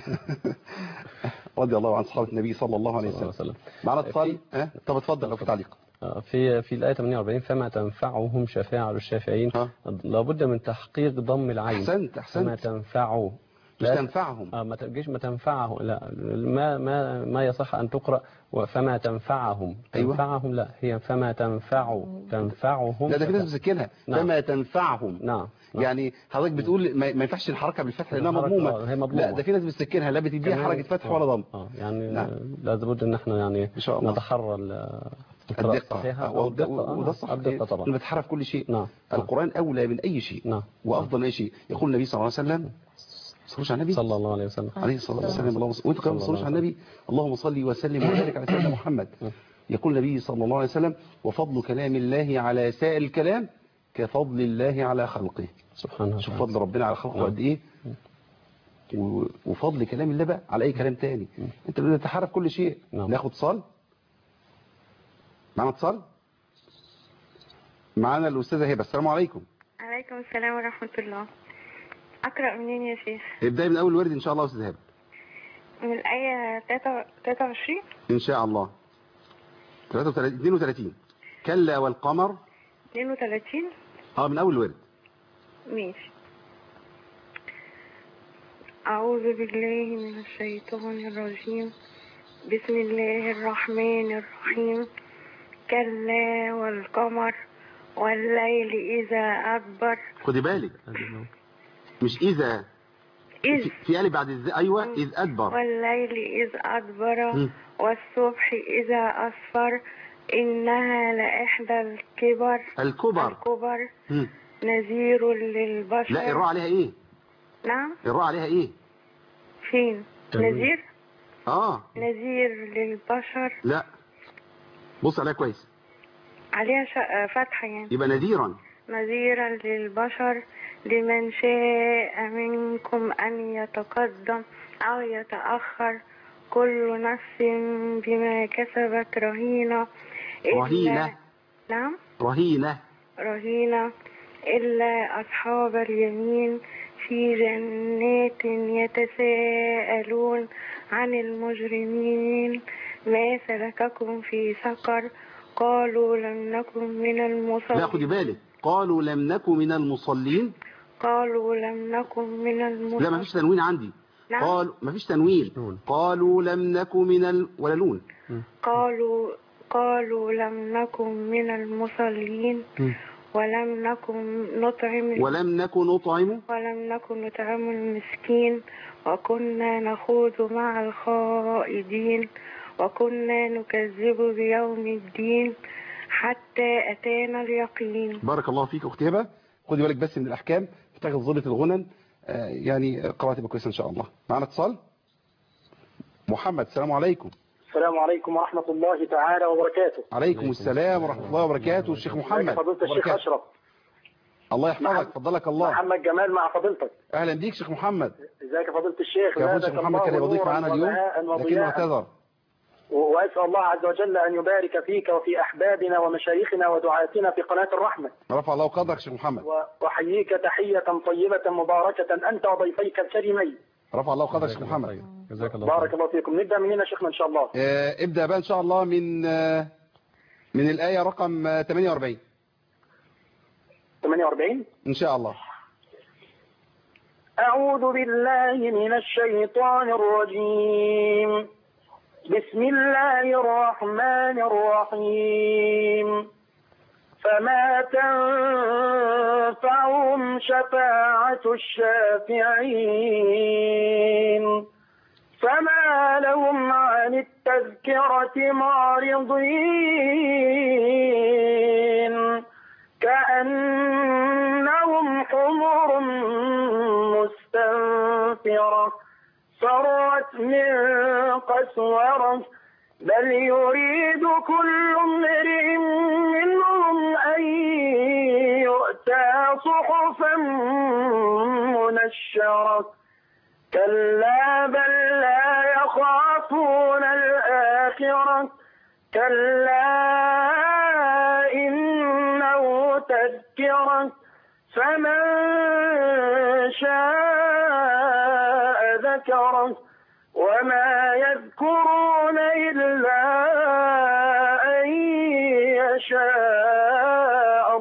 رضي الله عن صحابة النبي صلى الله عليه صلى الله وسلم عليه معنا اتصال ها طب اتفضل لو في تعليق آه، في في الآية 48 فما تنفعهم شفاعة الشافعين لابد من تحقيق ضم العين أحسنت أحسنت فما تنفعه مش لا- تنفعهم آه ما تجيش ما تنفعه لا ما ما ما يصح أن تقرأ و- فما تنفعهم أيوة. تنفعهم لا هي فما تنفع تنفعهم لا ده في ناس شفاعة. بتسكنها نعم. فما تنفعهم نعم يعني حضرتك بتقول ما ما ينفعش الحركة بالفتح لانها الحركة، مضمومة آه، هي مضمومة. لا ده في ناس بتسكنها لا بتديها كمان- حركة فتح آه، ولا ضم آه يعني نعم. لابد ان احنا يعني إن شاء الله. نتحرى ال- القراءة الدقة الصحيحة آه، أو وده, الدقة آه، وده الصح الدقة طبعا اللي بتحرف كل شيء نعم القرآن أولى من أي شيء نعم وأفضل من أي شيء يقول النبي صلى الله عليه وسلم صلوش على النبي صلى الله عليه وسلم عليه الصلاة والسلام اللهم صل وانتوا كمان صلى صلوش الله على النبي اللهم صل وسلم وبارك على سيدنا محمد يقول النبي صلى الله عليه وسلم وفضل كلام الله على سائر الكلام كفضل الله على خلقه سبحانه شوف فضل ربنا على خلقه قد ايه و- وفضل كلام الله بقى على اي كلام تاني انت بتتحرك كل شيء نعم. ناخد صال معنا اتصال معانا الأستاذة هبة السلام عليكم عليكم السلام ورحمة الله أقرأ منين يا شيخ ابدأي من أول ورد إن شاء الله يا أستاذة هبة من الآية 23 إن شاء الله 33 32 كلا والقمر 32 اه من أول ورد ماشي أعوذ بالله من الشيطان الرجيم بسم الله الرحمن الرحيم كلا والقمر والليل إذا أدبر خدي بالك مش إذا إذ في, في قالب بعد إذ أيوة إذ أدبر والليل إذ أدبر مم. والصبح إذا أسفر إنها لإحدى الكبر الكبر الكبر مم. نذير للبشر لا الراء عليها إيه نعم الراء عليها إيه فين تنوين. نذير آه نذير للبشر لا بص عليها كويس عليها ش- فتحة يعني يبقى نذيرا نذيرا للبشر لمن شاء منكم أن يتقدم أو يتأخر كل نفس بما كسبت رهينة إلا- رهينة. نعم رهينة رهينة إلا أصحاب اليمين في جنات يتساءلون عن المجرمين ما سلككم في سقر قالوا لم نكن من المصلين لا خدي بالك قالوا لم نكن من المصلين قالوا لم نكن من لا المصلين ما فيش تنوين عندي نعم. قال ما فيش تنوين نون. قالوا لم نكن من ال... ولا لون قالوا قالوا لم نكن من المصلين مم. ولم نكن نطعم ولم نكن نطعم ولم نكن نطعم المسكين وكنا نخوض مع الخائضين وكنا نكذب بيوم الدين حتى أتانا اليقين بارك الله فيك اختي هبه خدي بالك بس من الاحكام بتاخد ظلة الغنن آه، يعني قراءة تبقى كويسه ان شاء الله معنا اتصال محمد السلام عليكم السلام عليكم ورحمة الله تعالى وبركاته عليكم السلام ورحمه الله وبركاته الشيخ محمد فضيلة الشيخ وبركاته. أشرف الله يحفظك فضلك الله محمد جمال مع فضيلتك اهلا بيك شيخ محمد ازيك يا فضيلة الشيخ يا فضيلة زادك الشيخ محمد الله كان يضيف نورا معانا اليوم وبهاء لكنه وضياء. اعتذر وأسأل الله عز وجل أن يبارك فيك وفي أحبابنا ومشايخنا ودعاتنا في قناة الرحمة رفع الله قدرك شيخ محمد وأحييك تحية طيبة مباركة أنت وضيفيك الكريمين رفع الله قدرك شيخ محمد جزاك الله بارك الله فيكم نبدأ منين يا شيخنا إن شاء الله آه، ابدأ بقى ان شاء الله من آه، من الآية رقم آه، 48 48 ان شاء الله أعوذ بالله من الشيطان الرجيم بسم الله الرحمن الرحيم فما تنفعهم شفاعة الشافعين فما لهم عن التذكرة معرضين كأنهم حمر مستنفرة فرت من قسورة بل يريد كل امرئ منهم أن يؤتى صحفا منشرة كلا بل لا يخافون الآخرة كلا إنه تذكرة فمن شاء ذكره وما يذكرون إلا أن يشاء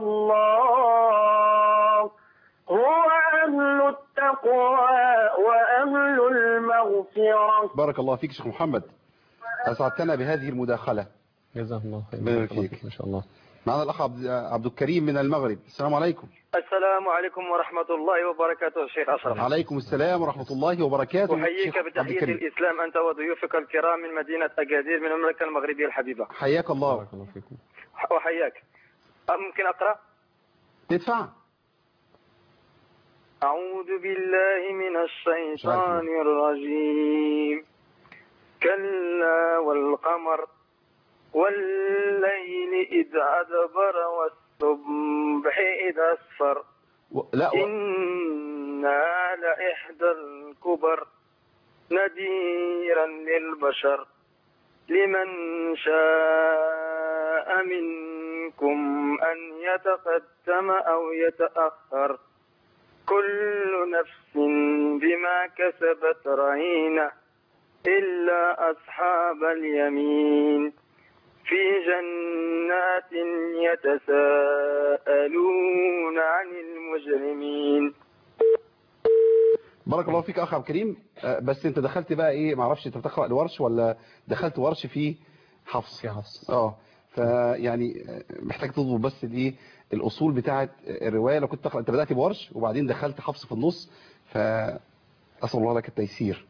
الله هو أهل التقوى وأهل المغفرة بارك الله فيك شيخ محمد أسعدتنا بهذه المداخلة جزاك الله خير بارك بارك الله فيك. فيك ان شاء الله معنا الأخ عبد عبد الكريم من المغرب السلام عليكم السلام عليكم ورحمة الله وبركاته الشيخ أشرف عليكم السلام ورحمة الله وبركاته أحييك شيخ عبد بتحية الكريم. الإسلام أنت وضيوفك الكرام من مدينة أكادير من المملكة المغربية الحبيبة حياك الله بارك الله فيكم وحياك ممكن أقرأ ادفع أعوذ بالله من الشيطان الرجيم كلا والقمر والليل إذ أدبر والصبح إذا أسفر و... لا و... إنا لإحدى الكبر نذيرا للبشر لمن شاء شاء منكم أن يتقدم أو يتأخر كل نفس بما كسبت رهينة إلا أصحاب اليمين في جنات يتساءلون عن المجرمين بارك الله فيك اخ عبد الكريم آه، بس انت دخلت بقى ايه معرفش انت بتقرا الورش ولا دخلت ورش في حفص في حفص اه فيعني آه، محتاج تضبط بس الايه الاصول بتاعه الروايه لو كنت تقرا انت بدات بورش وبعدين دخلت حفص في النص فاسال الله لك التيسير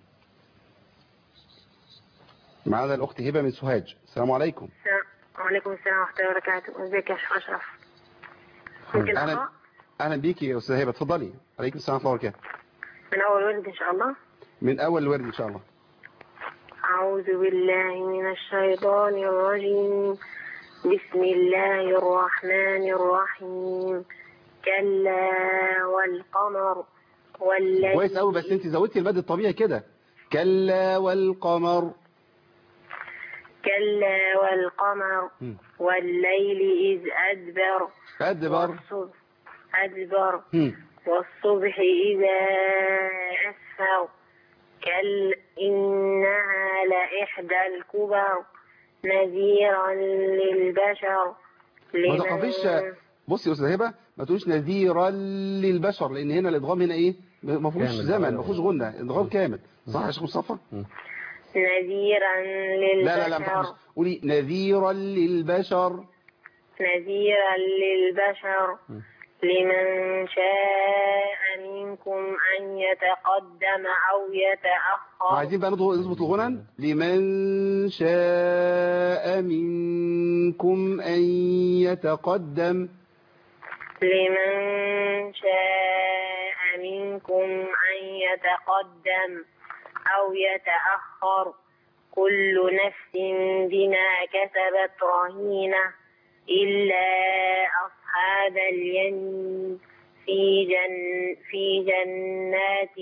معانا الاخت هبه من سوهاج السلام عليكم وعليكم السلام ورحمة الله وبركاته ازيك يا شيخ أشرف ممكن اهلا أقرأ اهلا بيكي يا استاذه هبه اتفضلي عليكم السلام ورحمه الله وبركاته من أول ورد إن شاء الله من اول الورد ان شاء الله أعوذ بالله من الشيطان الرجيم بسم الله الرحمن الرحيم كلا والقمر والليل كويس قوي بس انت زودتي المد الطبيعي كده كلا والقمر كلا والقمر مم. والليل إذ أدبر ادبر والصبح أدبر هم. والصبح إذا أسفر كل إنها لإحدى الكبر نذيرا للبشر ما تقفيش بصي يا استاذ هبه ما تقوليش نذيرا للبشر لان هنا الادغام هنا ايه ما فيهوش كامل. زمن ما فيهوش غنه ادغام كامل صح يا شيخ مصطفى نذيرا للبشر لا لا لا ما تقفيش قولي نذيرا للبشر نذيرا للبشر لمن شاء منكم أن يتقدم أو يتأخر عايزين بقى نضبط نظبط الغنى لمن شاء منكم ان يتقدم لمن شاء منكم أن يتقدم أو يتأخر كل نفس بما كسبت رهينة إلا أصحاب اليمين في جن في جنات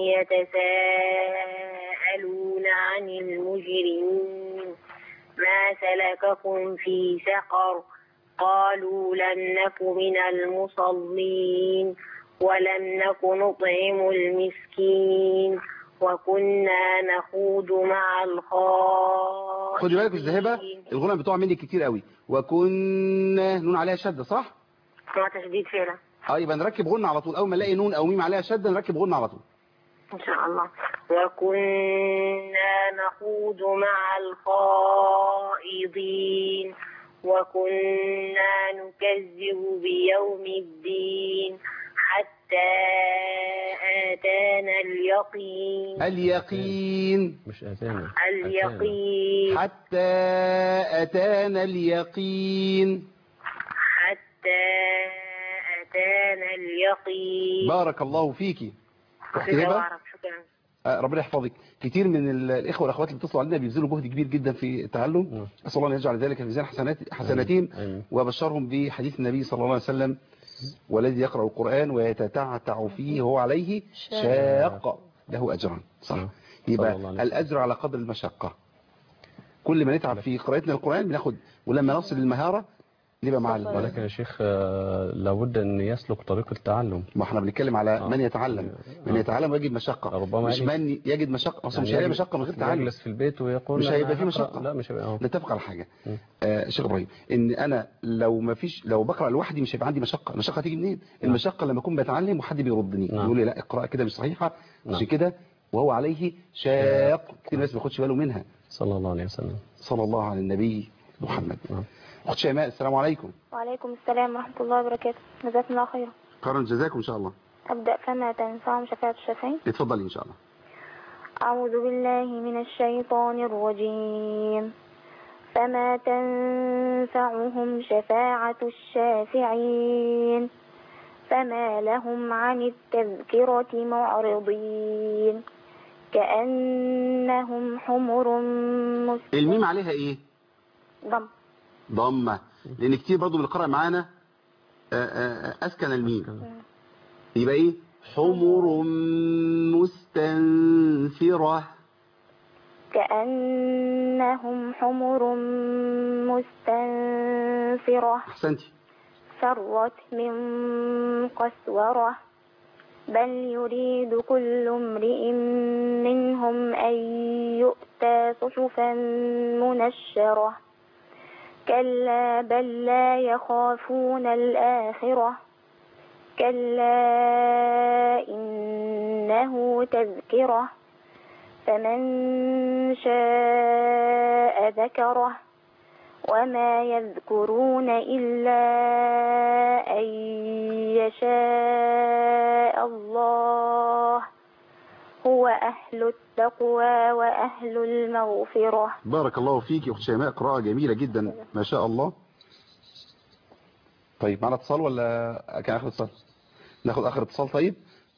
يتساءلون عن المجرمين ما سلككم في سقر قالوا لم نك من المصلين ولم نك نطعم المسكين وكنا نخوض مع الخائفين خدي بالك يا استاذ هبه الغنى بتوع مني كتير قوي وكنا نون عليها شده صح مع تشديد فعلا اه يبقى نركب غنى على طول اول ما نلاقي نون او ميم عليها شده نركب غنى على طول إن شاء الله وكنا نخوض مع الخائضين وكنا نكذب بيوم الدين حتى آتانا اليقين اليقين مش اتانا اليقين حتى اتانا اليقين حتى أتانا اليقين بارك الله فيكي اخت شكرا هبه وعرف، شكرا آه، ربنا يحفظك كتير من ال- الاخوه والاخوات اللي بيتصلوا علينا بيبذلوا جهد كبير جدا في التعلم اسال الله ان يجعل ذلك في ميزان حسنات حسناتهم آمين. وبشرهم بحديث النبي صلى الله عليه وسلم والذي يقرا القران ويتتعتع فيه وهو عليه شاق له اجران صح نعم. يبقى صلى الله عليه وسلم. الاجر على قدر المشقه كل ما نتعب في قراءتنا القران بناخد ولما نصل للمهاره نبقى مع ال- ولكن يا شيخ آه، لابد ان يسلك طريق التعلم ما احنا بنتكلم على آه. من يتعلم من آه. يتعلم ويجد مشقه ربما مش يعني- من يجد مشقه اصلا مش يعني هيلاقي يجلس- مشقه من غير تعلم يجلس في البيت ويقول مش أنا هيبقى في هقرأ. مشقة. لا مش هيبقى اه نتفق على حاجه م. آه شيخ ابراهيم ان انا لو ما فيش لو بقرا لوحدي مش هيبقى عندي مشقه المشقه هتيجي منين المشقه لما اكون بتعلم وحد بيردني نعم. يقول لي لا اقرا كده مش صحيحه نعم. عشان كده وهو عليه شاق كتير ناس ما بياخدش باله منها صلى الله عليه وسلم صلى الله على النبي محمد نعم. اخت شيماء السلام عليكم وعليكم السلام ورحمة الله وبركاته جزاكم الله خيرا كرم جزاكم ان شاء الله أبدأ فما تنفعهم شفاعة الشافعين اتفضلي ان شاء الله أعوذ بالله من الشيطان الرجيم فما تنفعهم شفاعة الشافعين فما لهم عن التذكرة معرضين كأنهم حمر الميم عليها ايه مسلم ضمه لان كتير برضو بنقرا معانا آه، آه، آه، اسكن الميم يبقى ايه حمر مستنفره كأنهم حمر مستنفرة احسنتي فرت من قسورة بل يريد كل امرئ منهم أن يؤتى صحفا منشرة كلا بل لا يخافون الآخرة كلا إنه تذكرة فمن شاء ذكره وما يذكرون إلا أن يشاء الله هو أهل التقوى وأهل المغفرة بارك الله فيك يا اخت شيماء قراءة جميلة جدا ما شاء الله طيب معنا اتصال ولا كان اخر اتصال ناخد اخر اتصال طيب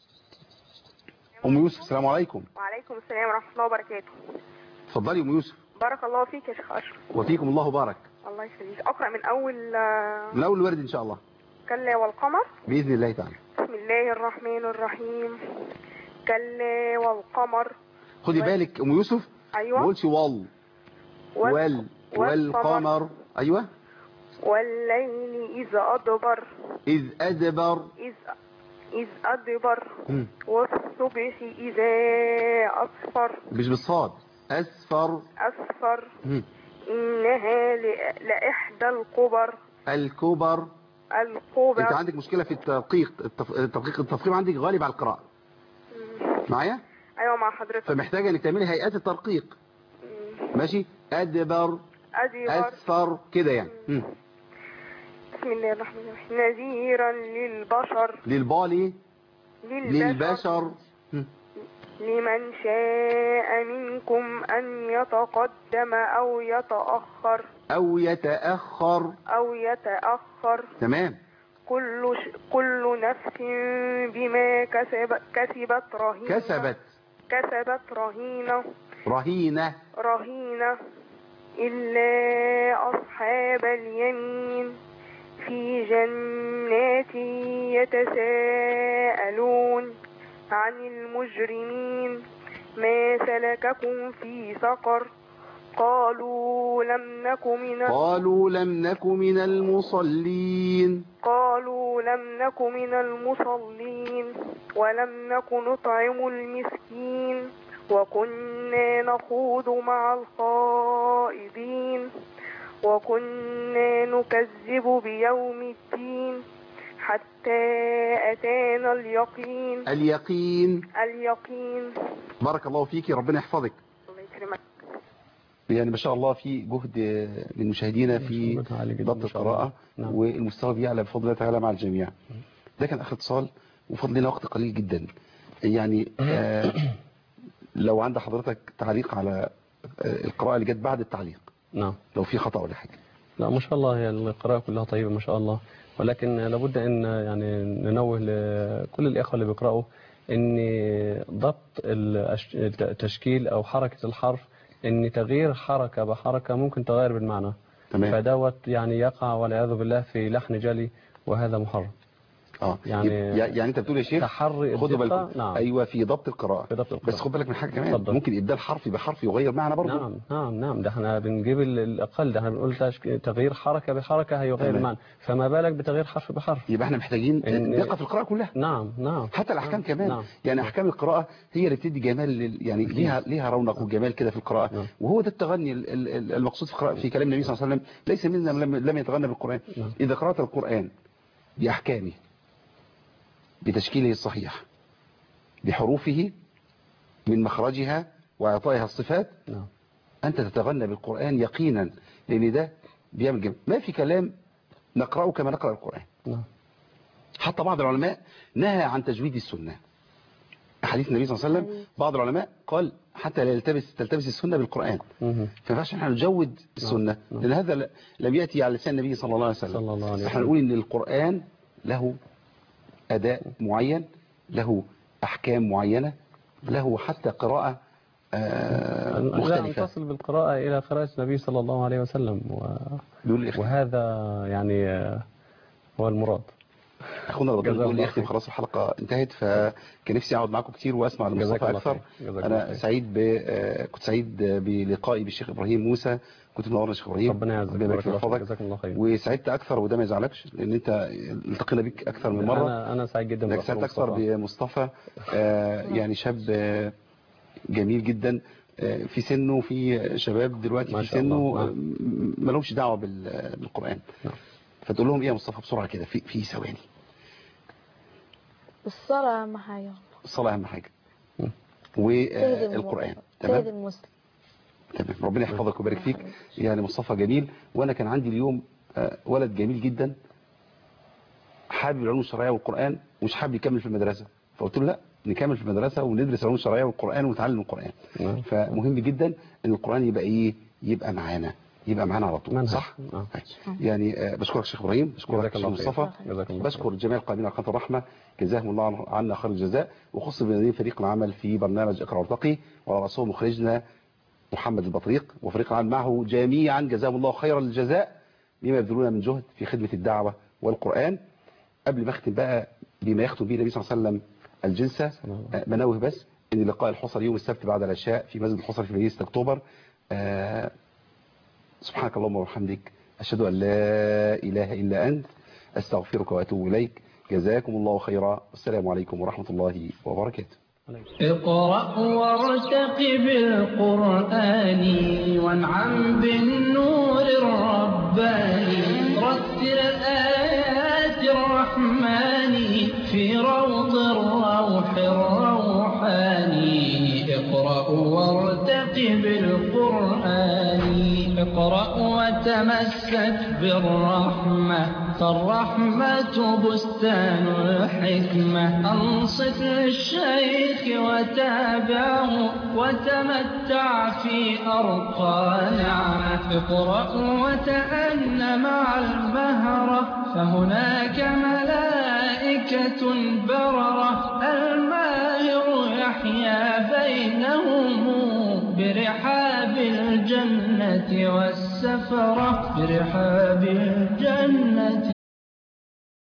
ام يوسف السلام عليكم وعليكم السلام ورحمة الله وبركاته اتفضلي يا ام يوسف بارك الله فيك يا شيخ أشرف وفيكم الله بارك الله يخليك أقرأ من أول آه، من اول ورد ان شاء الله كلا والقمر باذن الله تعالى بسم الله الرحمن الرحيم كلا والقمر خدي بالك ام يوسف أيوة. ما قولش وال وال- وال والقمر. والقمر ايوه والليل إذا أدبر اذ ادبر إذ إذ أدبر مم. والصبح إذا أصفر مش بالصاد اصفر أصفر مم. إنها ل- لإحدى الكبر الكبر الكبر انت عندك مشكلة في التدقيق التف... التدقيق التفخيم عندك غالب على القراءة معايا أيوة مع حضرتك فمحتاجة انك تعملي هيئات الترقيق ماشي ادبر أدبر اصفر كده يعني مم. بسم الله الرحمن الرحيم نذيرا للبشر للبالي للبشر للبشر مم. لمن شاء منكم أن يتقدم أو يتأخر او يتأخر أو يتأخر تمام كل ش... كل نفس بما كسب... كسبت رهينة كسبت كسبت رهينة رهينة رهينة إلا أصحاب اليمين في جنات يتساءلون عن المجرمين ما سلككم في سقر قالوا لم نك من قالوا لم نك من المصلين قالوا لم نك من المصلين ولم نك نطعم المسكين وكنا نخوض مع الخائضين وكنا نكذب بيوم الدين حتى أتانا اليقين اليقين اليقين بارك الله فيك ربنا يحفظك الله يكرمك يعني ما شاء الله في جهد من مشاهدينا في ضبط القراءة والمستوى بيعلى بفضل الله تعالى مع الجميع ده كان آخر اتصال وفضل لنا وقت قليل جدا يعني آه لو عند حضرتك تعليق على آه القراءة اللي جت بعد التعليق نعم لو في خطأ ولا حاجة لا ما شاء الله هي القراءة كلها طيبة ما شاء الله ولكن لابد ان يعني ننوه لكل الاخوه اللي بيقراوا ان ضبط الأش- التشكيل او حركة الحرف ان تغيير حركة بحركة ممكن تغير بالمعنى تمام. فدوت يعني يقع والعياذ بالله في لحن جلي وهذا محرم اه يعني يعني, يعني انت بتقول يا شيخ تحري خدوا الدقة، بالكم نعم. ايوه في ضبط القراءة في ضبط القراءة. بس خد بالك من حاجة كمان اتفضل. ممكن ابدال حرف بحرف يغير معنى برضه نعم نعم نعم ده احنا بنجيب ال- الاقل ده احنا بنقول تشك- تغيير حركة بحركة هيغير تمام. المعنى فما بالك بتغيير حرف بحرف يبقى احنا محتاجين إن- دقة في القراءة كلها نعم نعم حتى الاحكام كمان نعم. يعني احكام القراءه هي اللي بتدي جمال لل- يعني ليها ليها رونق وجمال كده في القراءه وهو ده التغني ال- ال- ال- المقصود في قراءة في كلام النبي صلى الله عليه وسلم ليس منا من لم, لم يتغنى بالقران اذا قرات القران باحكامه بتشكيله الصحيح بحروفه من مخرجها واعطائها الصفات نعم. انت تتغنى بالقران يقينا لان ده بيعمل جمال ما في كلام نقراه كما نقرا القران نعم. حتى بعض العلماء نهى عن تجويد السنة حديث النبي صلى الله عليه وسلم بعض العلماء قال حتى لا يلتبس تلتبس السنة بالقرآن مهم. فينفعش احنا نجود السنة لأن هذا ل- لم يأتي على لسان النبي صلى الله عليه وسلم صلى الله عليه احنا وسلم. نقول ان القرآن له أداء معين له أحكام معينة له حتى قراءة آه، لا مختلفة تصل بالقراءة إلى قراءة النبي صلى الله عليه وسلم و... وهذا يعني آه، هو المراد اخونا رمضان جزاه بيقول لي الله اختم خير. خلاص الحلقه انتهت فكان نفسي اقعد معاكم كتير واسمع جزاك لمصطفى الله اكثر خير. جزاك الله انا خير. سعيد ب آه، كنت سعيد بلقائي بالشيخ ابراهيم موسى كنت منورنا يا شيخ ابراهيم ربنا يعزك ربنا يبارك بارك في الله فيك. حفظك جزاك الله خير وسعدت اكثر وده ما يزعلكش لان انت التقينا بك اكثر من مره انا انا سعيد جدا انك بأخونا سعدت اكثر مصطفى. بمصطفى آه، يعني شاب آه، جميل جدا آه، في سنه وفي شباب دلوقتي ما في شاء سنه الله. آه، نعم. م- ما لهمش دعوه بال- بالقران نعم. فتقول لهم ايه يا مصطفى بسرعه كده في في ثواني الصلاة أهم حاجة الصلاه اهم حاجه سيد والقران المسلم. تمام سيد المسلم تمام ربنا يحفظك ويبارك فيك يعني مصطفى جميل وانا كان عندي اليوم آه، ولد جميل جدا حابب العلوم الشرعيه والقران ومش حابب يكمل في المدرسه فقلت له لا نكمل في المدرسه وندرس العلوم الشرعيه والقران ونتعلم القران نعم. فمهم جدا ان القران يبقى ايه يبقى معانا يبقى معانا على طول منهج. صح نعم. يعني آه، بشكرك شيخ ابراهيم بشكرك جزاك شيخ الله خير. مصطفى جزاك الله بشكر جميع القائمين على قناه الرحمه جزاهم الله عنا خير الجزاء وخص بنادين فريق العمل في برنامج اقرا وارتقي وعلى راسهم مخرجنا محمد البطريق وفريق العمل معه جميعا جزاهم الله خير الجزاء بما يبذلون من جهد في خدمه الدعوه والقران قبل ما اختم بقى بما يختم به النبي صلى الله عليه وسلم الجلسه آه، منوه بس ان لقاء الحصر يوم السبت بعد العشاء في مسجد الحصر في مدينه 6 اكتوبر آه، سبحانك اللهم وبحمدك أشهد أن لا إله إلا أنت أستغفرك وأتوب إليك جزاكم الله خيرا والسلام عليكم ورحمة الله وبركاته اقرأ وارتقب القرآن وانعم بالنور الرباني رتل آيات الرحمن في روض الروح الروحاني اقرأ وارتقب القرآن اقرأ وتمسك بالرحمة فالرحمة بستان الحكمة أنصت للشيخ وتابعه وتمتع في أرقى نعمة اقرأ وتأن مع المهرة فهناك ملائكة بررة الماهر يحيا بينهم برحاب الجنة والسفرة برحاب الجنة